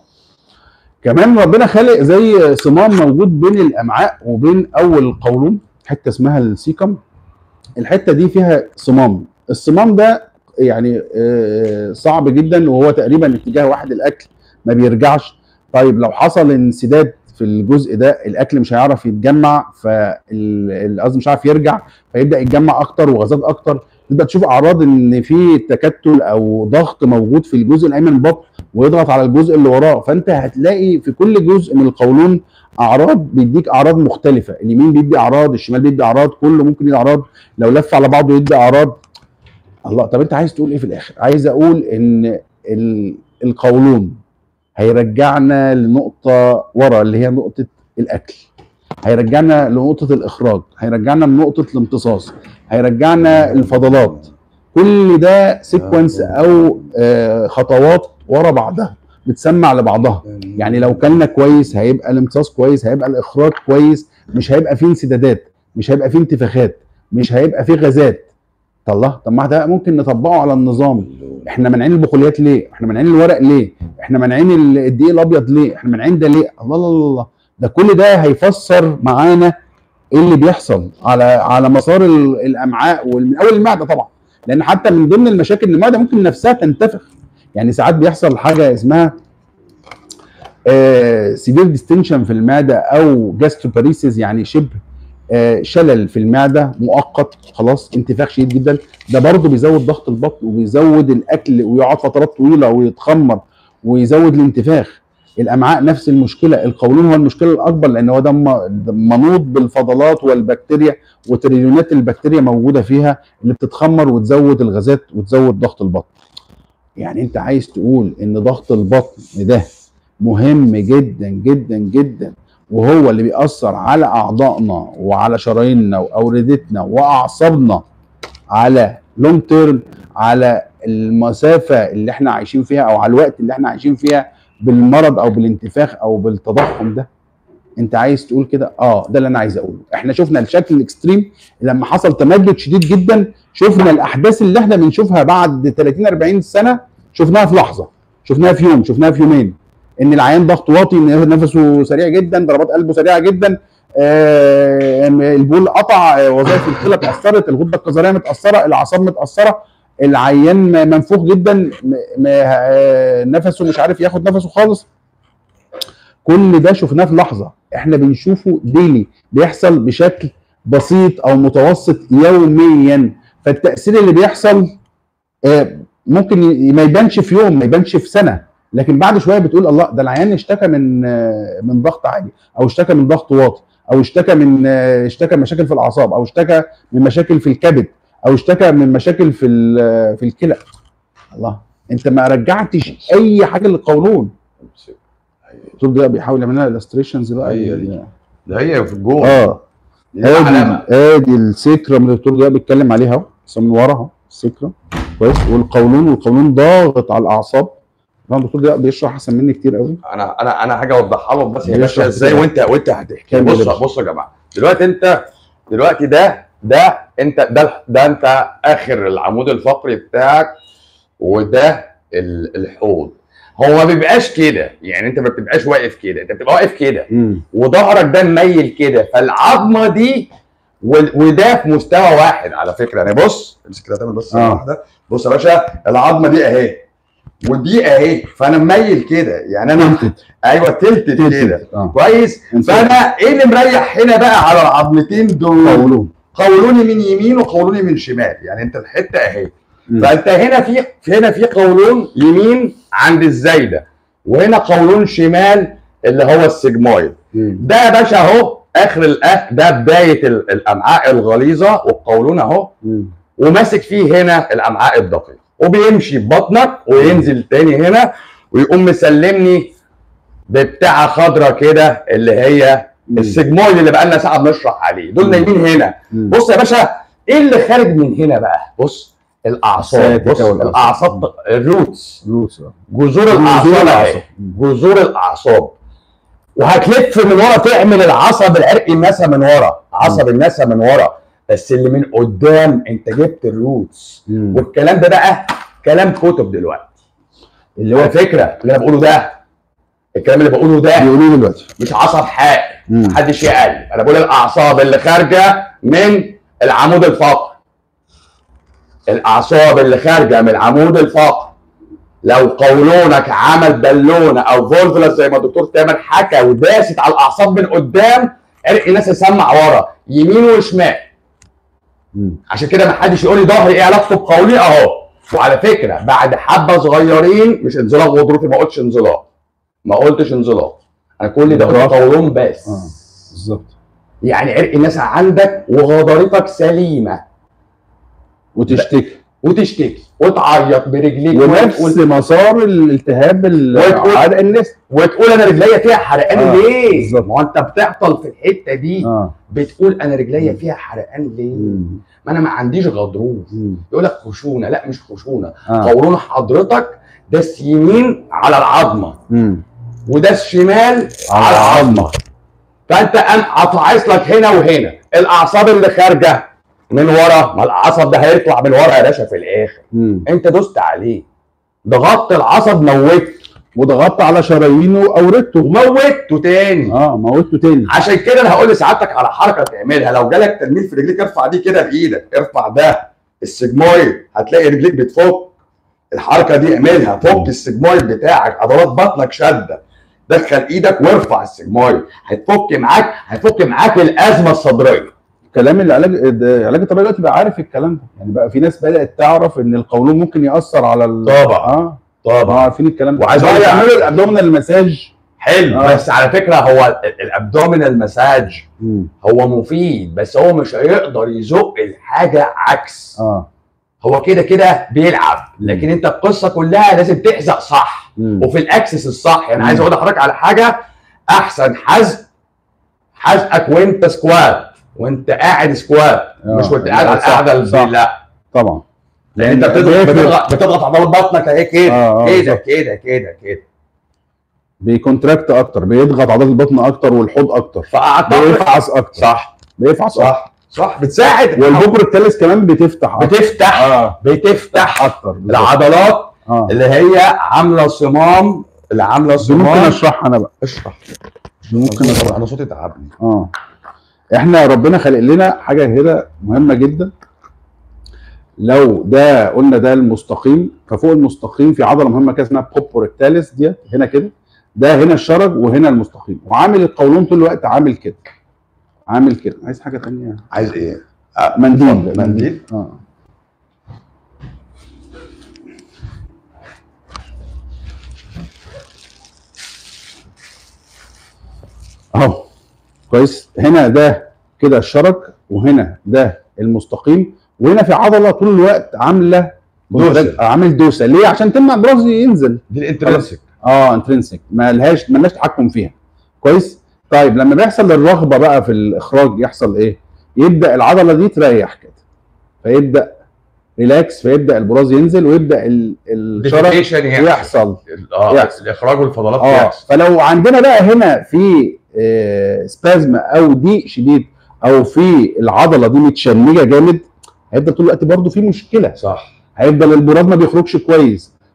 كمان ربنا خالق زي صمام موجود بين الامعاء وبين اول القولون حته اسمها السيكم الحته دي فيها صمام الصمام ده يعني آه، صعب جدا وهو تقريبا اتجاه واحد الاكل ما بيرجعش طيب لو حصل انسداد في الجزء ده الاكل مش هيعرف يتجمع فالقصد مش هيعرف يرجع فيبدا يتجمع اكتر وغازات اكتر تبدا تشوف اعراض ان في تكتل او ضغط موجود في الجزء الايمن من البطن ويضغط على الجزء اللي وراه فانت هتلاقي في كل جزء من القولون اعراض بيديك اعراض مختلفه اليمين بيدي اعراض الشمال بيدي اعراض كله ممكن يدي اعراض لو لف على بعضه يدي اعراض الله طب انت عايز تقول ايه في الاخر عايز اقول ان ال- القولون هيرجعنا لنقطه ورا اللي هي نقطه الاكل هيرجعنا لنقطه الاخراج هيرجعنا لنقطه الامتصاص هيرجعنا الفضلات كل ده سيكونس او آه، خطوات ورا بعضها بتسمع لبعضها يعني لو كلنا كويس هيبقى الامتصاص كويس هيبقى الاخراج كويس مش هيبقى فيه انسدادات مش هيبقى فيه انتفاخات مش هيبقى فيه غازات طب الله طب ما ده ممكن نطبقه على النظام احنا مانعين البقوليات ليه احنا مانعين الورق ليه احنا مانعين ال- الدقيق الابيض ليه احنا مانعين ده ليه الله الله الله الله ده كل ده هيفسر معانا ايه اللي بيحصل على على مسار ال- الامعاء ومن اول المعده طبعا لان حتى من ضمن المشاكل ان المعده ممكن نفسها تنتفخ يعني ساعات بيحصل حاجه اسمها سيفير ديستنشن في المعده او جاستروباريسيس يعني شبه آه، شلل في المعده مؤقت خلاص انتفاخ شديد جدا ده برضه بيزود ضغط البطن وبيزود الاكل ويقعد فترات طويله ويتخمر ويزود الانتفاخ الامعاء نفس المشكله القولون هو المشكله الاكبر لان هو ده م- ده منوط بالفضلات والبكتيريا وتريليونات البكتيريا موجوده فيها اللي بتتخمر وتزود الغازات وتزود ضغط البطن يعني انت عايز تقول ان ضغط البطن ده مهم جدا جدا جدا وهو اللي بيأثر على أعضائنا وعلى شراييننا وأوردتنا وأعصابنا على لونج تيرم على المسافة اللي احنا عايشين فيها أو على الوقت اللي احنا عايشين فيها بالمرض أو بالانتفاخ أو بالتضخم ده انت عايز تقول كده اه ده اللي انا عايز اقوله احنا شفنا الشكل الاكستريم لما حصل تمدد شديد جدا شفنا الاحداث اللي احنا بنشوفها بعد 30 40 سنه شفناها في لحظه شفناها في يوم شفناها في يومين ان العيان ضغطه واطي ان نفسه سريع جدا ضربات قلبه سريعه جدا آه البول قطع آه، وظائف الكلى اتاثرت الغده الكظريه متاثره الاعصاب متاثره العيان م- منفوخ جدا م- م- آه، نفسه مش عارف ياخد نفسه خالص كل ده شفناه في لحظه احنا بنشوفه ديلي بيحصل بشكل بسيط او متوسط يوميا فالتاثير اللي بيحصل آه، ممكن ي- ما يبانش في يوم ما يبانش في سنه لكن بعد شويه بتقول الله ده العيان اشتكى من آه، من ضغط عالي او اشتكى من ضغط واطي او اشتكى من آه، اشتكى من مشاكل في الاعصاب او اشتكى من مشاكل في الكبد او اشتكى من مشاكل في ال- في الكلى الله انت ما رجعتش اي حاجه للقولون الدكتور ده بيحاول يعمل لنا illustrations بقى هي دي. ده هي في الجول اه دي علامه ادي ادي السكرم اللي الدكتور ده بيتكلم عليها اهو بس من ورا اهو السكرم كويس والقولون والقولون ضاغط على الاعصاب طبعا الدكتور ده بيشرح احسن مني كتير قوي انا انا انا حاجه اوضحها لهم بس هي بيشرح ماشيه ازاي كده. وانت وانت هتحكي كمل بص يا باشا. بص يا جماعه دلوقتي انت دلوقتي ده ده انت ده ده انت اخر العمود الفقري بتاعك وده ال- الحوض هو ما بيبقاش كده يعني انت ما بتبقاش واقف كده انت بتبقى واقف كده مم. وظهرك ده مميل كده فالعظمه دي وال- وده في مستوى واحد على فكره يعني بص امسك كده تعمل بس آه. واحده بص يا باشا العظمه دي اهي ودي اهي فانا مميل كده يعني انا ايوه تلت كده اه كويس فانا ايه اللي مريح هنا بقى على العظمتين دول قولون قولوني من يمين وقولوني من شمال يعني انت الحته اهي مم. فانت هنا في هنا في قولون يمين عند الزايده وهنا قولون شمال اللي هو السجمويد مم. ده يا باشا اهو اخر الاخ ده بدايه ال- الامعاء الغليظه والقولون اهو مم. وماسك فيه هنا الامعاء الدقيقه وبيمشي ببطنك وينزل تاني هنا ويقوم مسلمني ببتاعه خضرة كده اللي هي مم. السجمويد اللي بقالنا ساعه بنشرح عليه دول مم. نايمين هنا مم. بص يا باشا ايه اللي خارج من هنا بقى بص الاعصاب السياتيكا بص والأعصاب. الاعصاب الروتس روس آه. جذور جذور الاعصاب الأعصاب. اهي جذور الاعصاب وهتلف من ورا تعمل العصب العرقي النسا من ورا عصب النسا من ورا بس اللي من قدام انت جبت الروتس مم. والكلام ده بقى كلام كتب دلوقتي اللي هو فكره اللي انا بقوله ده الكلام اللي بقوله ده بيقولوا دلوقتي مش عصب حائل مم. محدش يقلب انا بقول الاعصاب اللي خارجه من العمود الفقري الاعصاب اللي خارجه من العمود الفقري لو قولونك عمل بالونه او فولفولاس زي ما الدكتور تامر حكى وداست على الاعصاب من قدام عرق الناس يسمع ورا يمين وشمال مم. عشان كده ما حدش يقول لي ظهري ايه علاقته بقولي اهو وعلى فكره بعد حبه صغيرين مش انزلاق غضروفي ما قلتش انزلاق ما قلتش انزلاق انا كل ده قلت بالظبط. قولون بس اه بالظبط يعني عرق الناس عندك وغضاريفك سليمه وتشتكي وتشتكي وتعيط برجليك ونفس وتقول, مسار الالتهاب ال- وتقول- عرق الناس وتقول انا رجليا فيها حرقان آه، ليه؟ بالظبط. ما هو انت بتعطل في الحته دي اه بتقول انا رجليا فيها حرقان ليه؟ مم. ما انا ما عنديش غضروف مم. يقول لك خشونه لا مش خشونه اه قولون حضرتك داس يمين على العظمه مم. وداس شمال على على العظمة. العظمه فانت قام قطعس لك هنا وهنا الاعصاب اللي خارجه من ورا ما العصب ده هيطلع من ورا يا باشا في الاخر مم. انت دوست عليه ضغطت العصب موته وضغطت على شرايينه واورته وموته تاني اه موته تاني عشان كده انا هقول لسعادتك على حركه تعملها لو جالك تنميل في رجليك ارفع دي كده بايدك ارفع ده السجمويد هتلاقي رجليك بتفك الحركه دي اعملها فك السجمويد بتاعك عضلات بطنك شاده دخل ايدك وارفع السجمويد هتفك معاك هتفك معاك الازمه الصدريه كلام العلاج العلاج الطبيعي دلوقتي بقى عارف الكلام ده يعني بقى في ناس بدات تعرف ان القولون ممكن ياثر على ال... طبعا. اه طبعا اه عارفين الكلام ده وعايز بقى أقول لك- يعملوا الابدومينال مساج حلو آه. بس على فكره هو ال- الابدومينال مساج هو مفيد بس هو مش هيقدر يزق الحاجه عكس اه هو كده كده بيلعب لكن انت القصه كلها لازم تحزق صح مم. وفي الاكسس الصح يعني مم. عايز اقول لحضرتك على حاجه احسن حزق حزقك وانت سكوات وانت قاعد سكوات آه. مش وانت قاعد على صح، القعده صح. البي- لا طبعا لان انت بتضغط بيفرق. بتضغط, بتضغط عضلات بطنك اهي كده آه، آه، كده بالظبط. كده كده كده بيكونتراكت اكتر بيضغط عضلات البطن اكتر والحوض اكتر فاعتقد بيفعص اكتر صح بيفعص اكتر صح صح بتساعد والبكر الثالث كمان بتفتح اكتر بتفتح اه بتفتح اكتر بالظبط. العضلات اه اللي هي عامله صمام اللي عامله دي ممكن صمام اشرحها انا بقى اشرح ممكن اشرحها انا صوتي تعبني اه احنا ربنا خلق لنا حاجه كده مهمه جدا لو ده قلنا ده المستقيم ففوق المستقيم في عضله مهمه كده اسمها بوبوريكتاليس ديت هنا كده ده هنا الشرج وهنا المستقيم وعامل القولون طول الوقت عامل كده عامل كده عايز حاجه تانية عايز ايه؟ منديل منديل؟ اه اهو كويس هنا ده كده الشرج وهنا ده المستقيم وهنا في عضله طول الوقت عامله دوسة. عامل دوسه ليه عشان تمنع البراز ينزل دي الانترنسك اه انترنسك ما لهاش ما لناش تحكم فيها كويس طيب لما بيحصل الرغبه بقى في الاخراج يحصل ايه يبدا العضله دي تريح كده فيبدا ريلاكس فيبدا البراز ينزل ويبدا ال- الشرج ديفيكيشن يحصل اه يحصل. الاخراج والفضلات اه يحصل فلو عندنا بقى هنا في آه سبازم او ضيق شديد او في العضله دي متشنجه جامد هيفضل طول الوقت برضه في مشكله صح هيفضل البراز ما بيخرجش كويس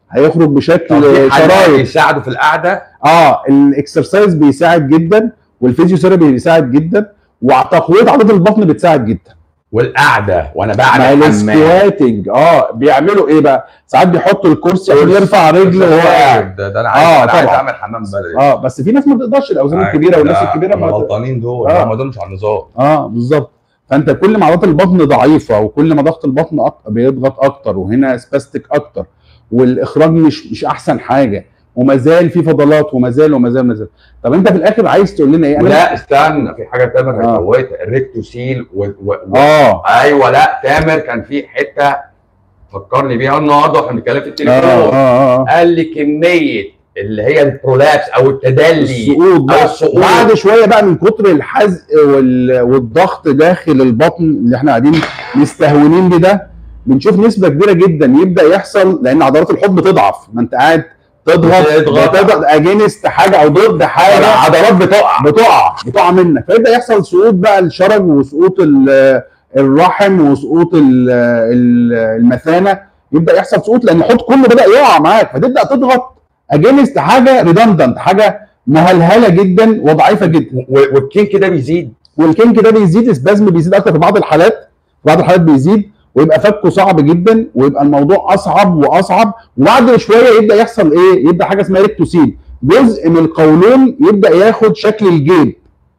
هيخرج طب بشكل في حاجات شرايط يساعدوا في القعده اه الاكسرسايز بيساعد جدا والفيزيوثيرابي بيساعد جدا وتقويه عضله البطن بتساعد جدا والقعده وانا مع بعمل حمام السكواتنج اه بيعملوا ايه بقى ساعات بيحطوا الكرسي عشان كرسي. يرفع رجله وهو قاعد ده, ده انا آه، عايز انا عايز طبعا. اعمل حمام بدري اه بس في ناس ما تقدرش الاوزان الكبيره والناس لا، الكبيره هم ما غلطانين دول آه. هم دول مش على النظام اه بالظبط فانت كل ما عضلات البطن ضعيفه وكل ما ضغط البطن أك... بيضغط اكتر وهنا سباستيك اكتر والاخراج مش مش احسن حاجه وما زال في فضلات وما زال وما زال وما زال طب انت في الاخر عايز تقول لنا ايه انا ولا استنى في حاجه تامر آه. فوتها الريكتوسيل و... و... و... اه ايوه لا تامر كان في حته فكرني بيها النهارده واحنا بنتكلم في اه التليفون اه اه قال لي كميه اللي هي البرولابس او التدلي السقوط بقى السقوط. بعد شويه بقى من كتر الحزق وال... والضغط داخل البطن اللي احنا قاعدين مستهونين بده بنشوف نسبه كبيره جدا يبدا يحصل لان عضلات الحوض بتضعف ما انت قاعد تضغط بتضغط. بتضغط اجينست حاجه او ضد حاجه العضلات بتقع بتقع بتقع منك فيبدا يحصل سقوط بقى الشرج وسقوط ال- الرحم وسقوط ال- ال- المثانه يبدا يحصل سقوط لان الحوض كله بدا يقع معاك فتبدا تضغط اجينست حاجه ريدندنت حاجه مهلهله جدا وضعيفه جدا و- والكينك ده بيزيد والكينك ده بيزيد السبازم بيزيد اكتر في بعض الحالات في بعض الحالات بيزيد ويبقى فكه صعب جدا ويبقى الموضوع اصعب واصعب وبعد شويه يبدا يحصل ايه؟ يبدا حاجه اسمها ريكتوسين جزء من القولون يبدا ياخد شكل الجيب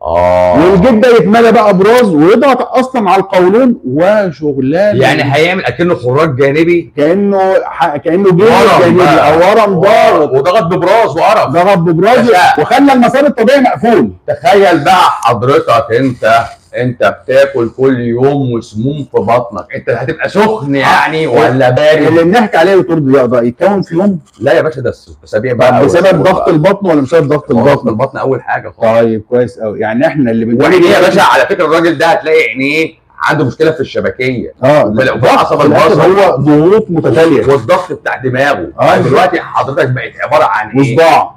اه والجيب ده يتملى بقى براز ويضغط اصلا على القولون وشغلانه يعني هيعمل اكنه خراج جانبي كانه ح... كانه جيب ورم جانبي بقى. او ورم ضاغط وضغط ببراز وقرف ضغط ببراز باشا. وخلى المسار الطبيعي مقفول تخيل بقى حضرتك انت انت بتاكل كل يوم وسموم في بطنك انت هتبقى سخن يعني ولا اللي بارد بنحكي عليه يا دكتور ضياء ده يتكون في يوم لا يا باشا ده اسابيع طب بقى بسبب ضغط البطن ولا بسبب ضغط ضغط البطن؟ البطن اول حاجه خالص طيب كويس قوي يعني احنا اللي بنقول وعينيه يا باشا على فكره الراجل ده هتلاقي عينيه عنده مشكله في الشبكيه اه ولا- ضغط وعصب في الآخر البصر. هو ضغوط متتاليه والضغط بتاع دماغه آه. دلوقتي حضرتك بقت عباره عن ايه؟ وصداع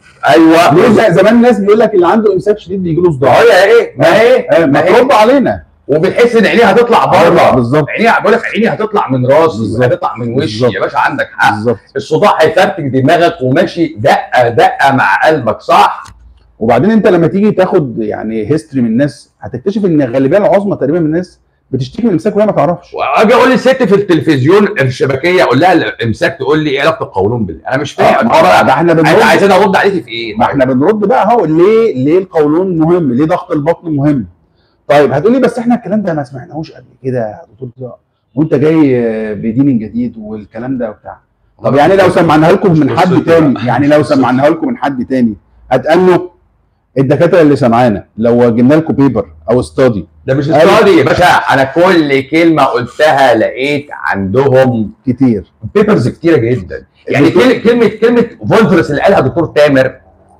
ايوه ليه زي- زمان الناس بيقول لك اللي عنده امساك شديد بيجي له صداع هي ايه؟ ما ايه؟ آه، ما ترد علينا وبتحس ان عينيه هتطلع آه، بره بالظبط عينيه بقول لك عيني هتطلع من راسي بالظبط. هتطلع من وشي بالظبط. يا باشا عندك حق بالظبط الصداع هيفرتك دماغك وماشي دقه دقه مع قلبك صح؟ وبعدين انت لما تيجي تاخد يعني هيستوري من الناس هتكتشف ان الغالبيه العظمى تقريبا من الناس بتشتكي من الامساك وهي ما تعرفش واجي اقول للست في التلفزيون الشبكيه اقول لها الامساك تقول لي ايه علاقه القولون بالله انا مش آه، فاهم ما هو ده احنا انت بنرد عايزين ارد عليكي في ايه؟ ما احنا بنرد بقى اهو ليه ليه القولون مهم ليه ضغط البطن مهم طيب هتقولي بس احنا الكلام ده ما سمعناهوش قبل كده يا دكتور ضياء وانت جاي آه، بدين جديد والكلام ده وبتاع طب يعني لو سمعناها لكم من حد تاني يعني لو سمعناها لكم من حد تاني هتأنوا الدكاتره اللي سمعانا لو جبنا لكم بيبر او استادي ده مش أيوة. استادي يا باشا انا كل كلمه قلتها لقيت عندهم كتير بيبرز كتيره جدا يعني كل- كلمه كلمه فولفرس اللي قالها دكتور تامر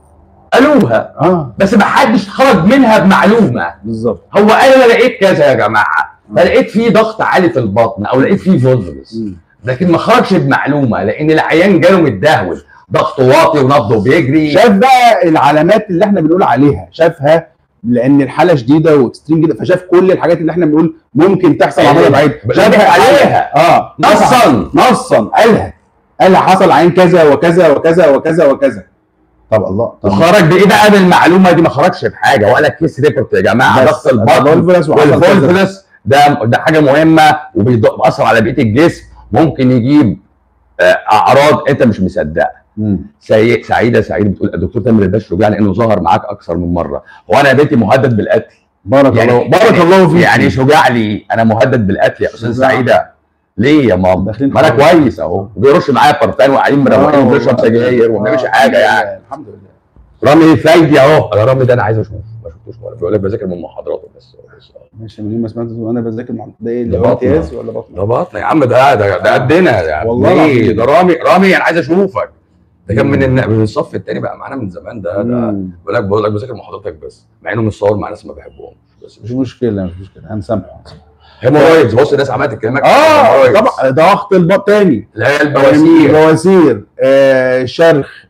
قالوها اه بس ما حدش خرج منها بمعلومه بالظبط هو قال انا لقيت كذا يا جماعه فلقيت فيه ضغط عالي في البطن او لقيت فيه فولفرس مم. لكن ما خرجش بمعلومه لان العيان جاله متدهول ضغطه واطي ونبضه بيجري شاف بقى العلامات اللي احنا بنقول عليها شافها لان الحاله شديده واكستريم جدا فشاف كل الحاجات اللي احنا بنقول ممكن تحصل عمليه بعيد شافها عليها اه نصا نصا قالها قالها حصل عين كذا وكذا وكذا وكذا وكذا طب الله طب وخرج بايه بقى بالمعلومه دي ما خرجش بحاجه ولا كيس ريبورت يا جماعه بس ضغط البطن الفولفلس وحصل كذا. والفولفلس ده ده حاجه مهمه وبيأثر على بقيه الجسم ممكن يجيب آه، اعراض انت مش مصدقها مم. سي... سعيده سعيد بتقول الدكتور تامر الباش رجع لانه ظهر معاك اكثر من مره هو انا يا بنتي مهدد بالقتل بارك يعني الله بارك يعني- الله فيك يعني شجاع لي انا مهدد بالقتل يا استاذ شجاع. سعيده ليه يا ماما داخلين ما انا حرب. كويس اهو وبيرش معايا بارتان وقاعدين مروقين وبنشرب سجاير وما بنعملش حاجه يعني الحمد لله رامي فايدي اهو انا رامي ده انا عايز اشوفه ما شفتوش ولا بيقول لك بذاكر من محاضراته بس بس- ماشي من يوم ما سمعت وانا بذاكر مع ده ايه اللي ده هو بطنة. امتياز ولا بطن ده بطن يا عم ده ده ده قدنا يعني والله والله العظيم. ده رامي رامي انا عايز اشوفك ده كان من الن- من الصف الثاني بقى معانا من زمان ده ده مم. بقول لك بقول لك بذاكر محاضرتك بس مع انه متصور مع ناس ما بحبهمش بس مش مشكله مش مشكله هنسامحه هيمورايدز بص الناس عماله تكلمك اه طبعا ضغط البطن تاني لا البواسير بواسير آه شرخ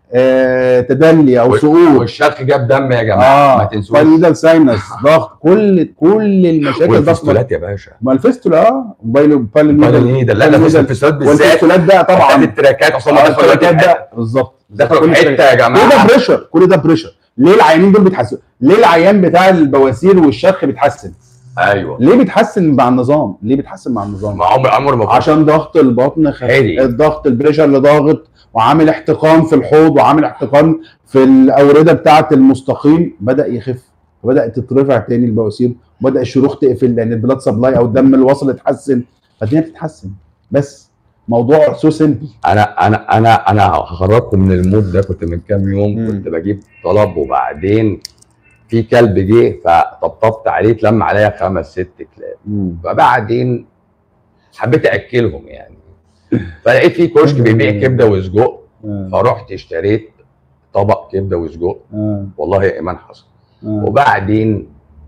آه تدلي او وال- سقوط والشق جاب دم يا جماعه ما اه تنسوش بايلودال ساينس ضغط كل كل المشاكل ضغط والفستولات يا باشا ما الفيستولا اه بايلو بالميدال بالميدال لا ده في الفستولات بالذات والفيستولات ده طبعا طبعا التراكات اصلا آه، ما دخلوا التراكات ده ده بالظبط دخلوا كل في التراكات. حته يا كل ده جماعه بريشر كل ده بريشر ليه العيانين دول بيتحسنوا ليه العيان بتاع البواسير والشرخ بيتحسن ايوه ليه بيتحسن مع النظام ليه بيتحسن مع النظام ما عمر عمر ما كنت عشان ضغط البطن خف هادي. الضغط البريشر اللي ضاغط وعامل احتقان في الحوض وعامل احتقان في الاورده بتاعه المستقيم بدا يخف وبدات تترفع تاني البواسير وبدا الشروخ تقفل لان البلاد سبلاي او الدم اللي واصل اتحسن فالدنيا بتتحسن بس موضوع سو سيمبل انا انا انا انا هخرجكم من المود ده كنت من كام يوم مم. كنت بجيب طلب وبعدين في كلب جه فطبطبت عليه اتلم عليا خمس ست كلاب فبعدين حبيت اكلهم يعني فلقيت في كشك بيبيع كبده وسجق فرحت اشتريت طبق كبده وسجق والله يا ايمان حصل وبعدين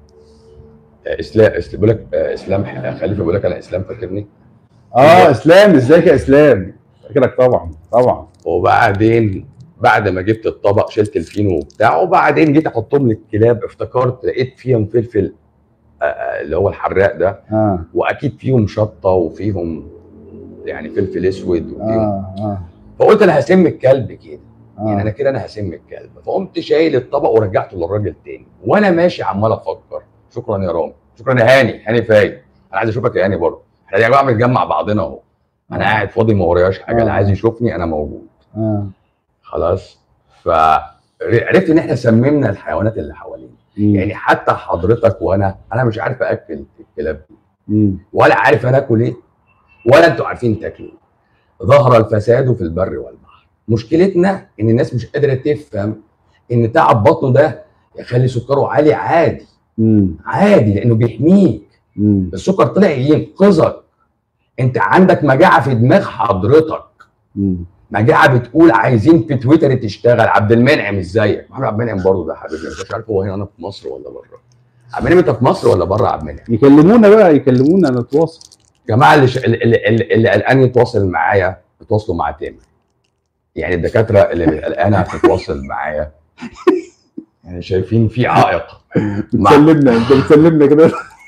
آه، اسلام اسلام بيقول لك آه، اسلام خليفه بيقول لك انا اسلام فاكرني اه اسلام ازيك يا اسلام فاكرك طبعا طبعا وبعدين بعد ما جبت الطبق شلت الفينو وبتاع وبعدين جيت احطهم للكلاب افتكرت لقيت فيهم فلفل آه، آه، اللي هو الحراق ده اه واكيد فيهم شطه وفيهم يعني فلفل اسود وفيهم اه اه فقلت انا هسم الكلب كده يعني انا اه كده انا هسم الكلب فقمت شايل الطبق ورجعته للراجل تاني وانا ماشي عمال افكر شكرا يا رامي شكرا يا هاني هاني فايد انا عايز اشوفك يا هاني برضه احنا يا جماعه بنتجمع بعضنا اهو انا قاعد فاضي ما وراياش حاجه اللي آه. عايز يشوفني انا موجود اه خلاص فعرفت ان احنا سممنا الحيوانات اللي حوالينا يعني حتى حضرتك وانا انا مش عارف اكل الكلاب دي مم. ولا عارف انا اكل ايه ولا انتوا عارفين تاكلوا ايه ظهر الفساد في البر والبحر مشكلتنا ان الناس مش قادره تفهم ان تعب بطنه ده يخلي سكره عالي عادي مم. عادي لانه بيحميك مم. السكر طلع ينقذك انت عندك مجاعه في دماغ حضرتك مم. مجاعه بتقول عايزين في تويتر تشتغل عبد المنعم ازيك محمد عبد المنعم برضه ده حبيبي أنا مش عارف هو هنا في مصر ولا بره عبد المنعم انت في مصر ولا بره عبد المنعم يكلمونا بقى يكلمونا نتواصل جماعه اللي ش... اللي اللي, اللي قلقان يتواصل معايا يتواصلوا مع تامر يعني الدكاتره اللي قلقانه تتواصل معايا يعني شايفين في عائق مع... بتسلمنا انت بتسلمنا كده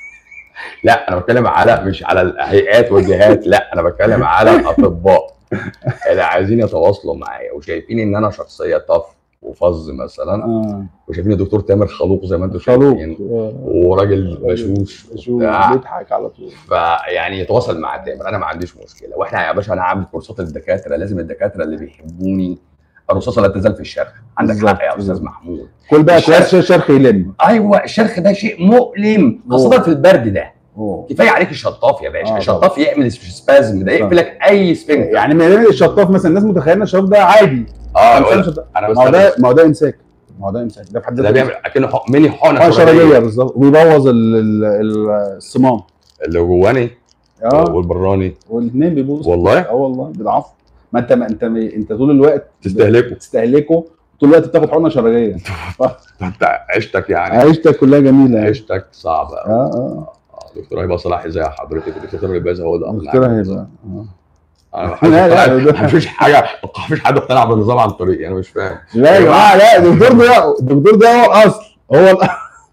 لا انا بتكلم على مش على الهيئات والجهات لا انا بتكلم على الاطباء اللي عايزين يتواصلوا معايا وشايفين ان انا شخصيه طف وفظ مثلا اه وشايفين الدكتور تامر خلوق زي ما انتم خلوق شايفين آه. وراجل بشوش شو وبتاع. بيضحك على طول فيعني يتواصل مع تامر انا ما عنديش مشكله واحنا يا باشا انا عامل كورسات للدكاتره لازم الدكاتره اللي بيحبوني الرصاصه لا تزال في الشرخ عندك بالظبط، حق يا استاذ بالظبط. محمود كل بقى الشرخ. كويس شرخ يلم ايوه الشرخ ده شيء مؤلم خاصه أوه. في البرد ده أوه. كفايه عليك الشطاف يا باشا آه، الشطاف يعمل سبازم ده يقفل لك اي سفنكتر يعني من يعمل الشطاف مثلا الناس متخيله ان الشطاف ده عادي اه إنسان يقول لك شطاف. انا ما هو ده بستخدم ما هو ده امساك ما هو ده امساك ده في حد ده ذاته بيعمل اكنه حق- ميني حقنه اه شرجية. شرجيه بالظبط وبيبوظ ال- ال- ال- الصمام اللي جواني اه والبراني والاثنين بيبوظوا والله اه والله بيضعفوا ما انت ما انت انت طول الوقت تستهلكه بتستهلكه طول الوقت بتاخد حقنه شرجيه انت عيشتك يعني عيشتك كلها جميله يعني. عيشتك صعبه اه اه آه، دكتور هبه صلاح زي حضرتك الدكتور هبه هو ده دكتور هيبقى آه. انا لا، لا، ما ده- فيش حاجه ما فيش حد اقتنع بالنظام عن طريقي انا مش فاهم لا يا جماعه لا الدكتور ده الدكتور ده هو الاصل هو الأصل.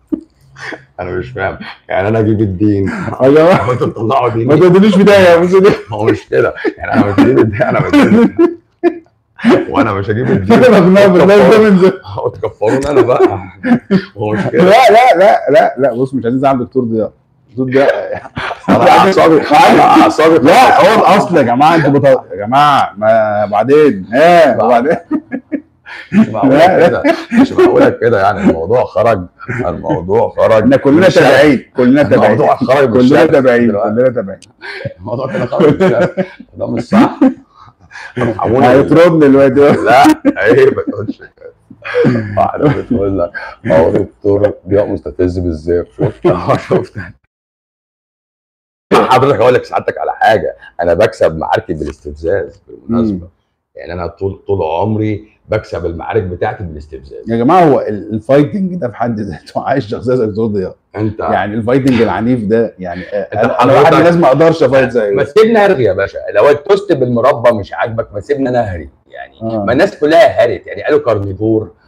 انا مش فاهم يعني انا اجيب الدين يا جماعه وانتوا تطلعوا دين ما تدونيش بدايه مش بداية. هو مش كده يعني انا مش هجيب الدين انا مش هجيب وانا مش هجيب الدين احنا كنا برنامج ده من زمان وتكفروني انا بقى هو مش كده لا لا لا لا لا بص مش عايزين نزعل الدكتور ضياء الدكتور ضياء انا اعصابي انا اعصابي لا هو الاصل يا جماعه انتوا بط... يا جماعه ما بعدين ها وبعدين مش معقوله كده مش معقوله كده يعني الموضوع خرج الموضوع خرج احنا كلنا من الشارع. تابعين كلنا تابعين الموضوع خرج من كلنا الشارع تابعين دلوقتي. كلنا تابعين الموضوع كده خرج من الشارع. ده مش صح ارحموني هيطردني دلوقتي لا عيب ما تقولش كده واحده بتقول لك هو دكتور ضياء مستفز بالذات شفت اه شفت حضرتك اقول لك سعادتك على حاجه انا بكسب معاركي بالاستفزاز بالمناسبه يعني انا طول طول عمري بكسب المعارك بتاعتي بالاستفزاز يا جماعه هو ال- الفايتنج ده في حد ذاته عايش شخصيه زي الدكتور ضياء انت يعني الفايتنج العنيف ده يعني آه، أنت انا أنا واحد من حضرتك- الناس ما اقدرش افايت زيه ما سيبنا ارغي يا باشا لو التوست بالمربى مش عاجبك ما سيبنا نهري يعني آه. ما الناس كلها هرت يعني قالوا كارنيفور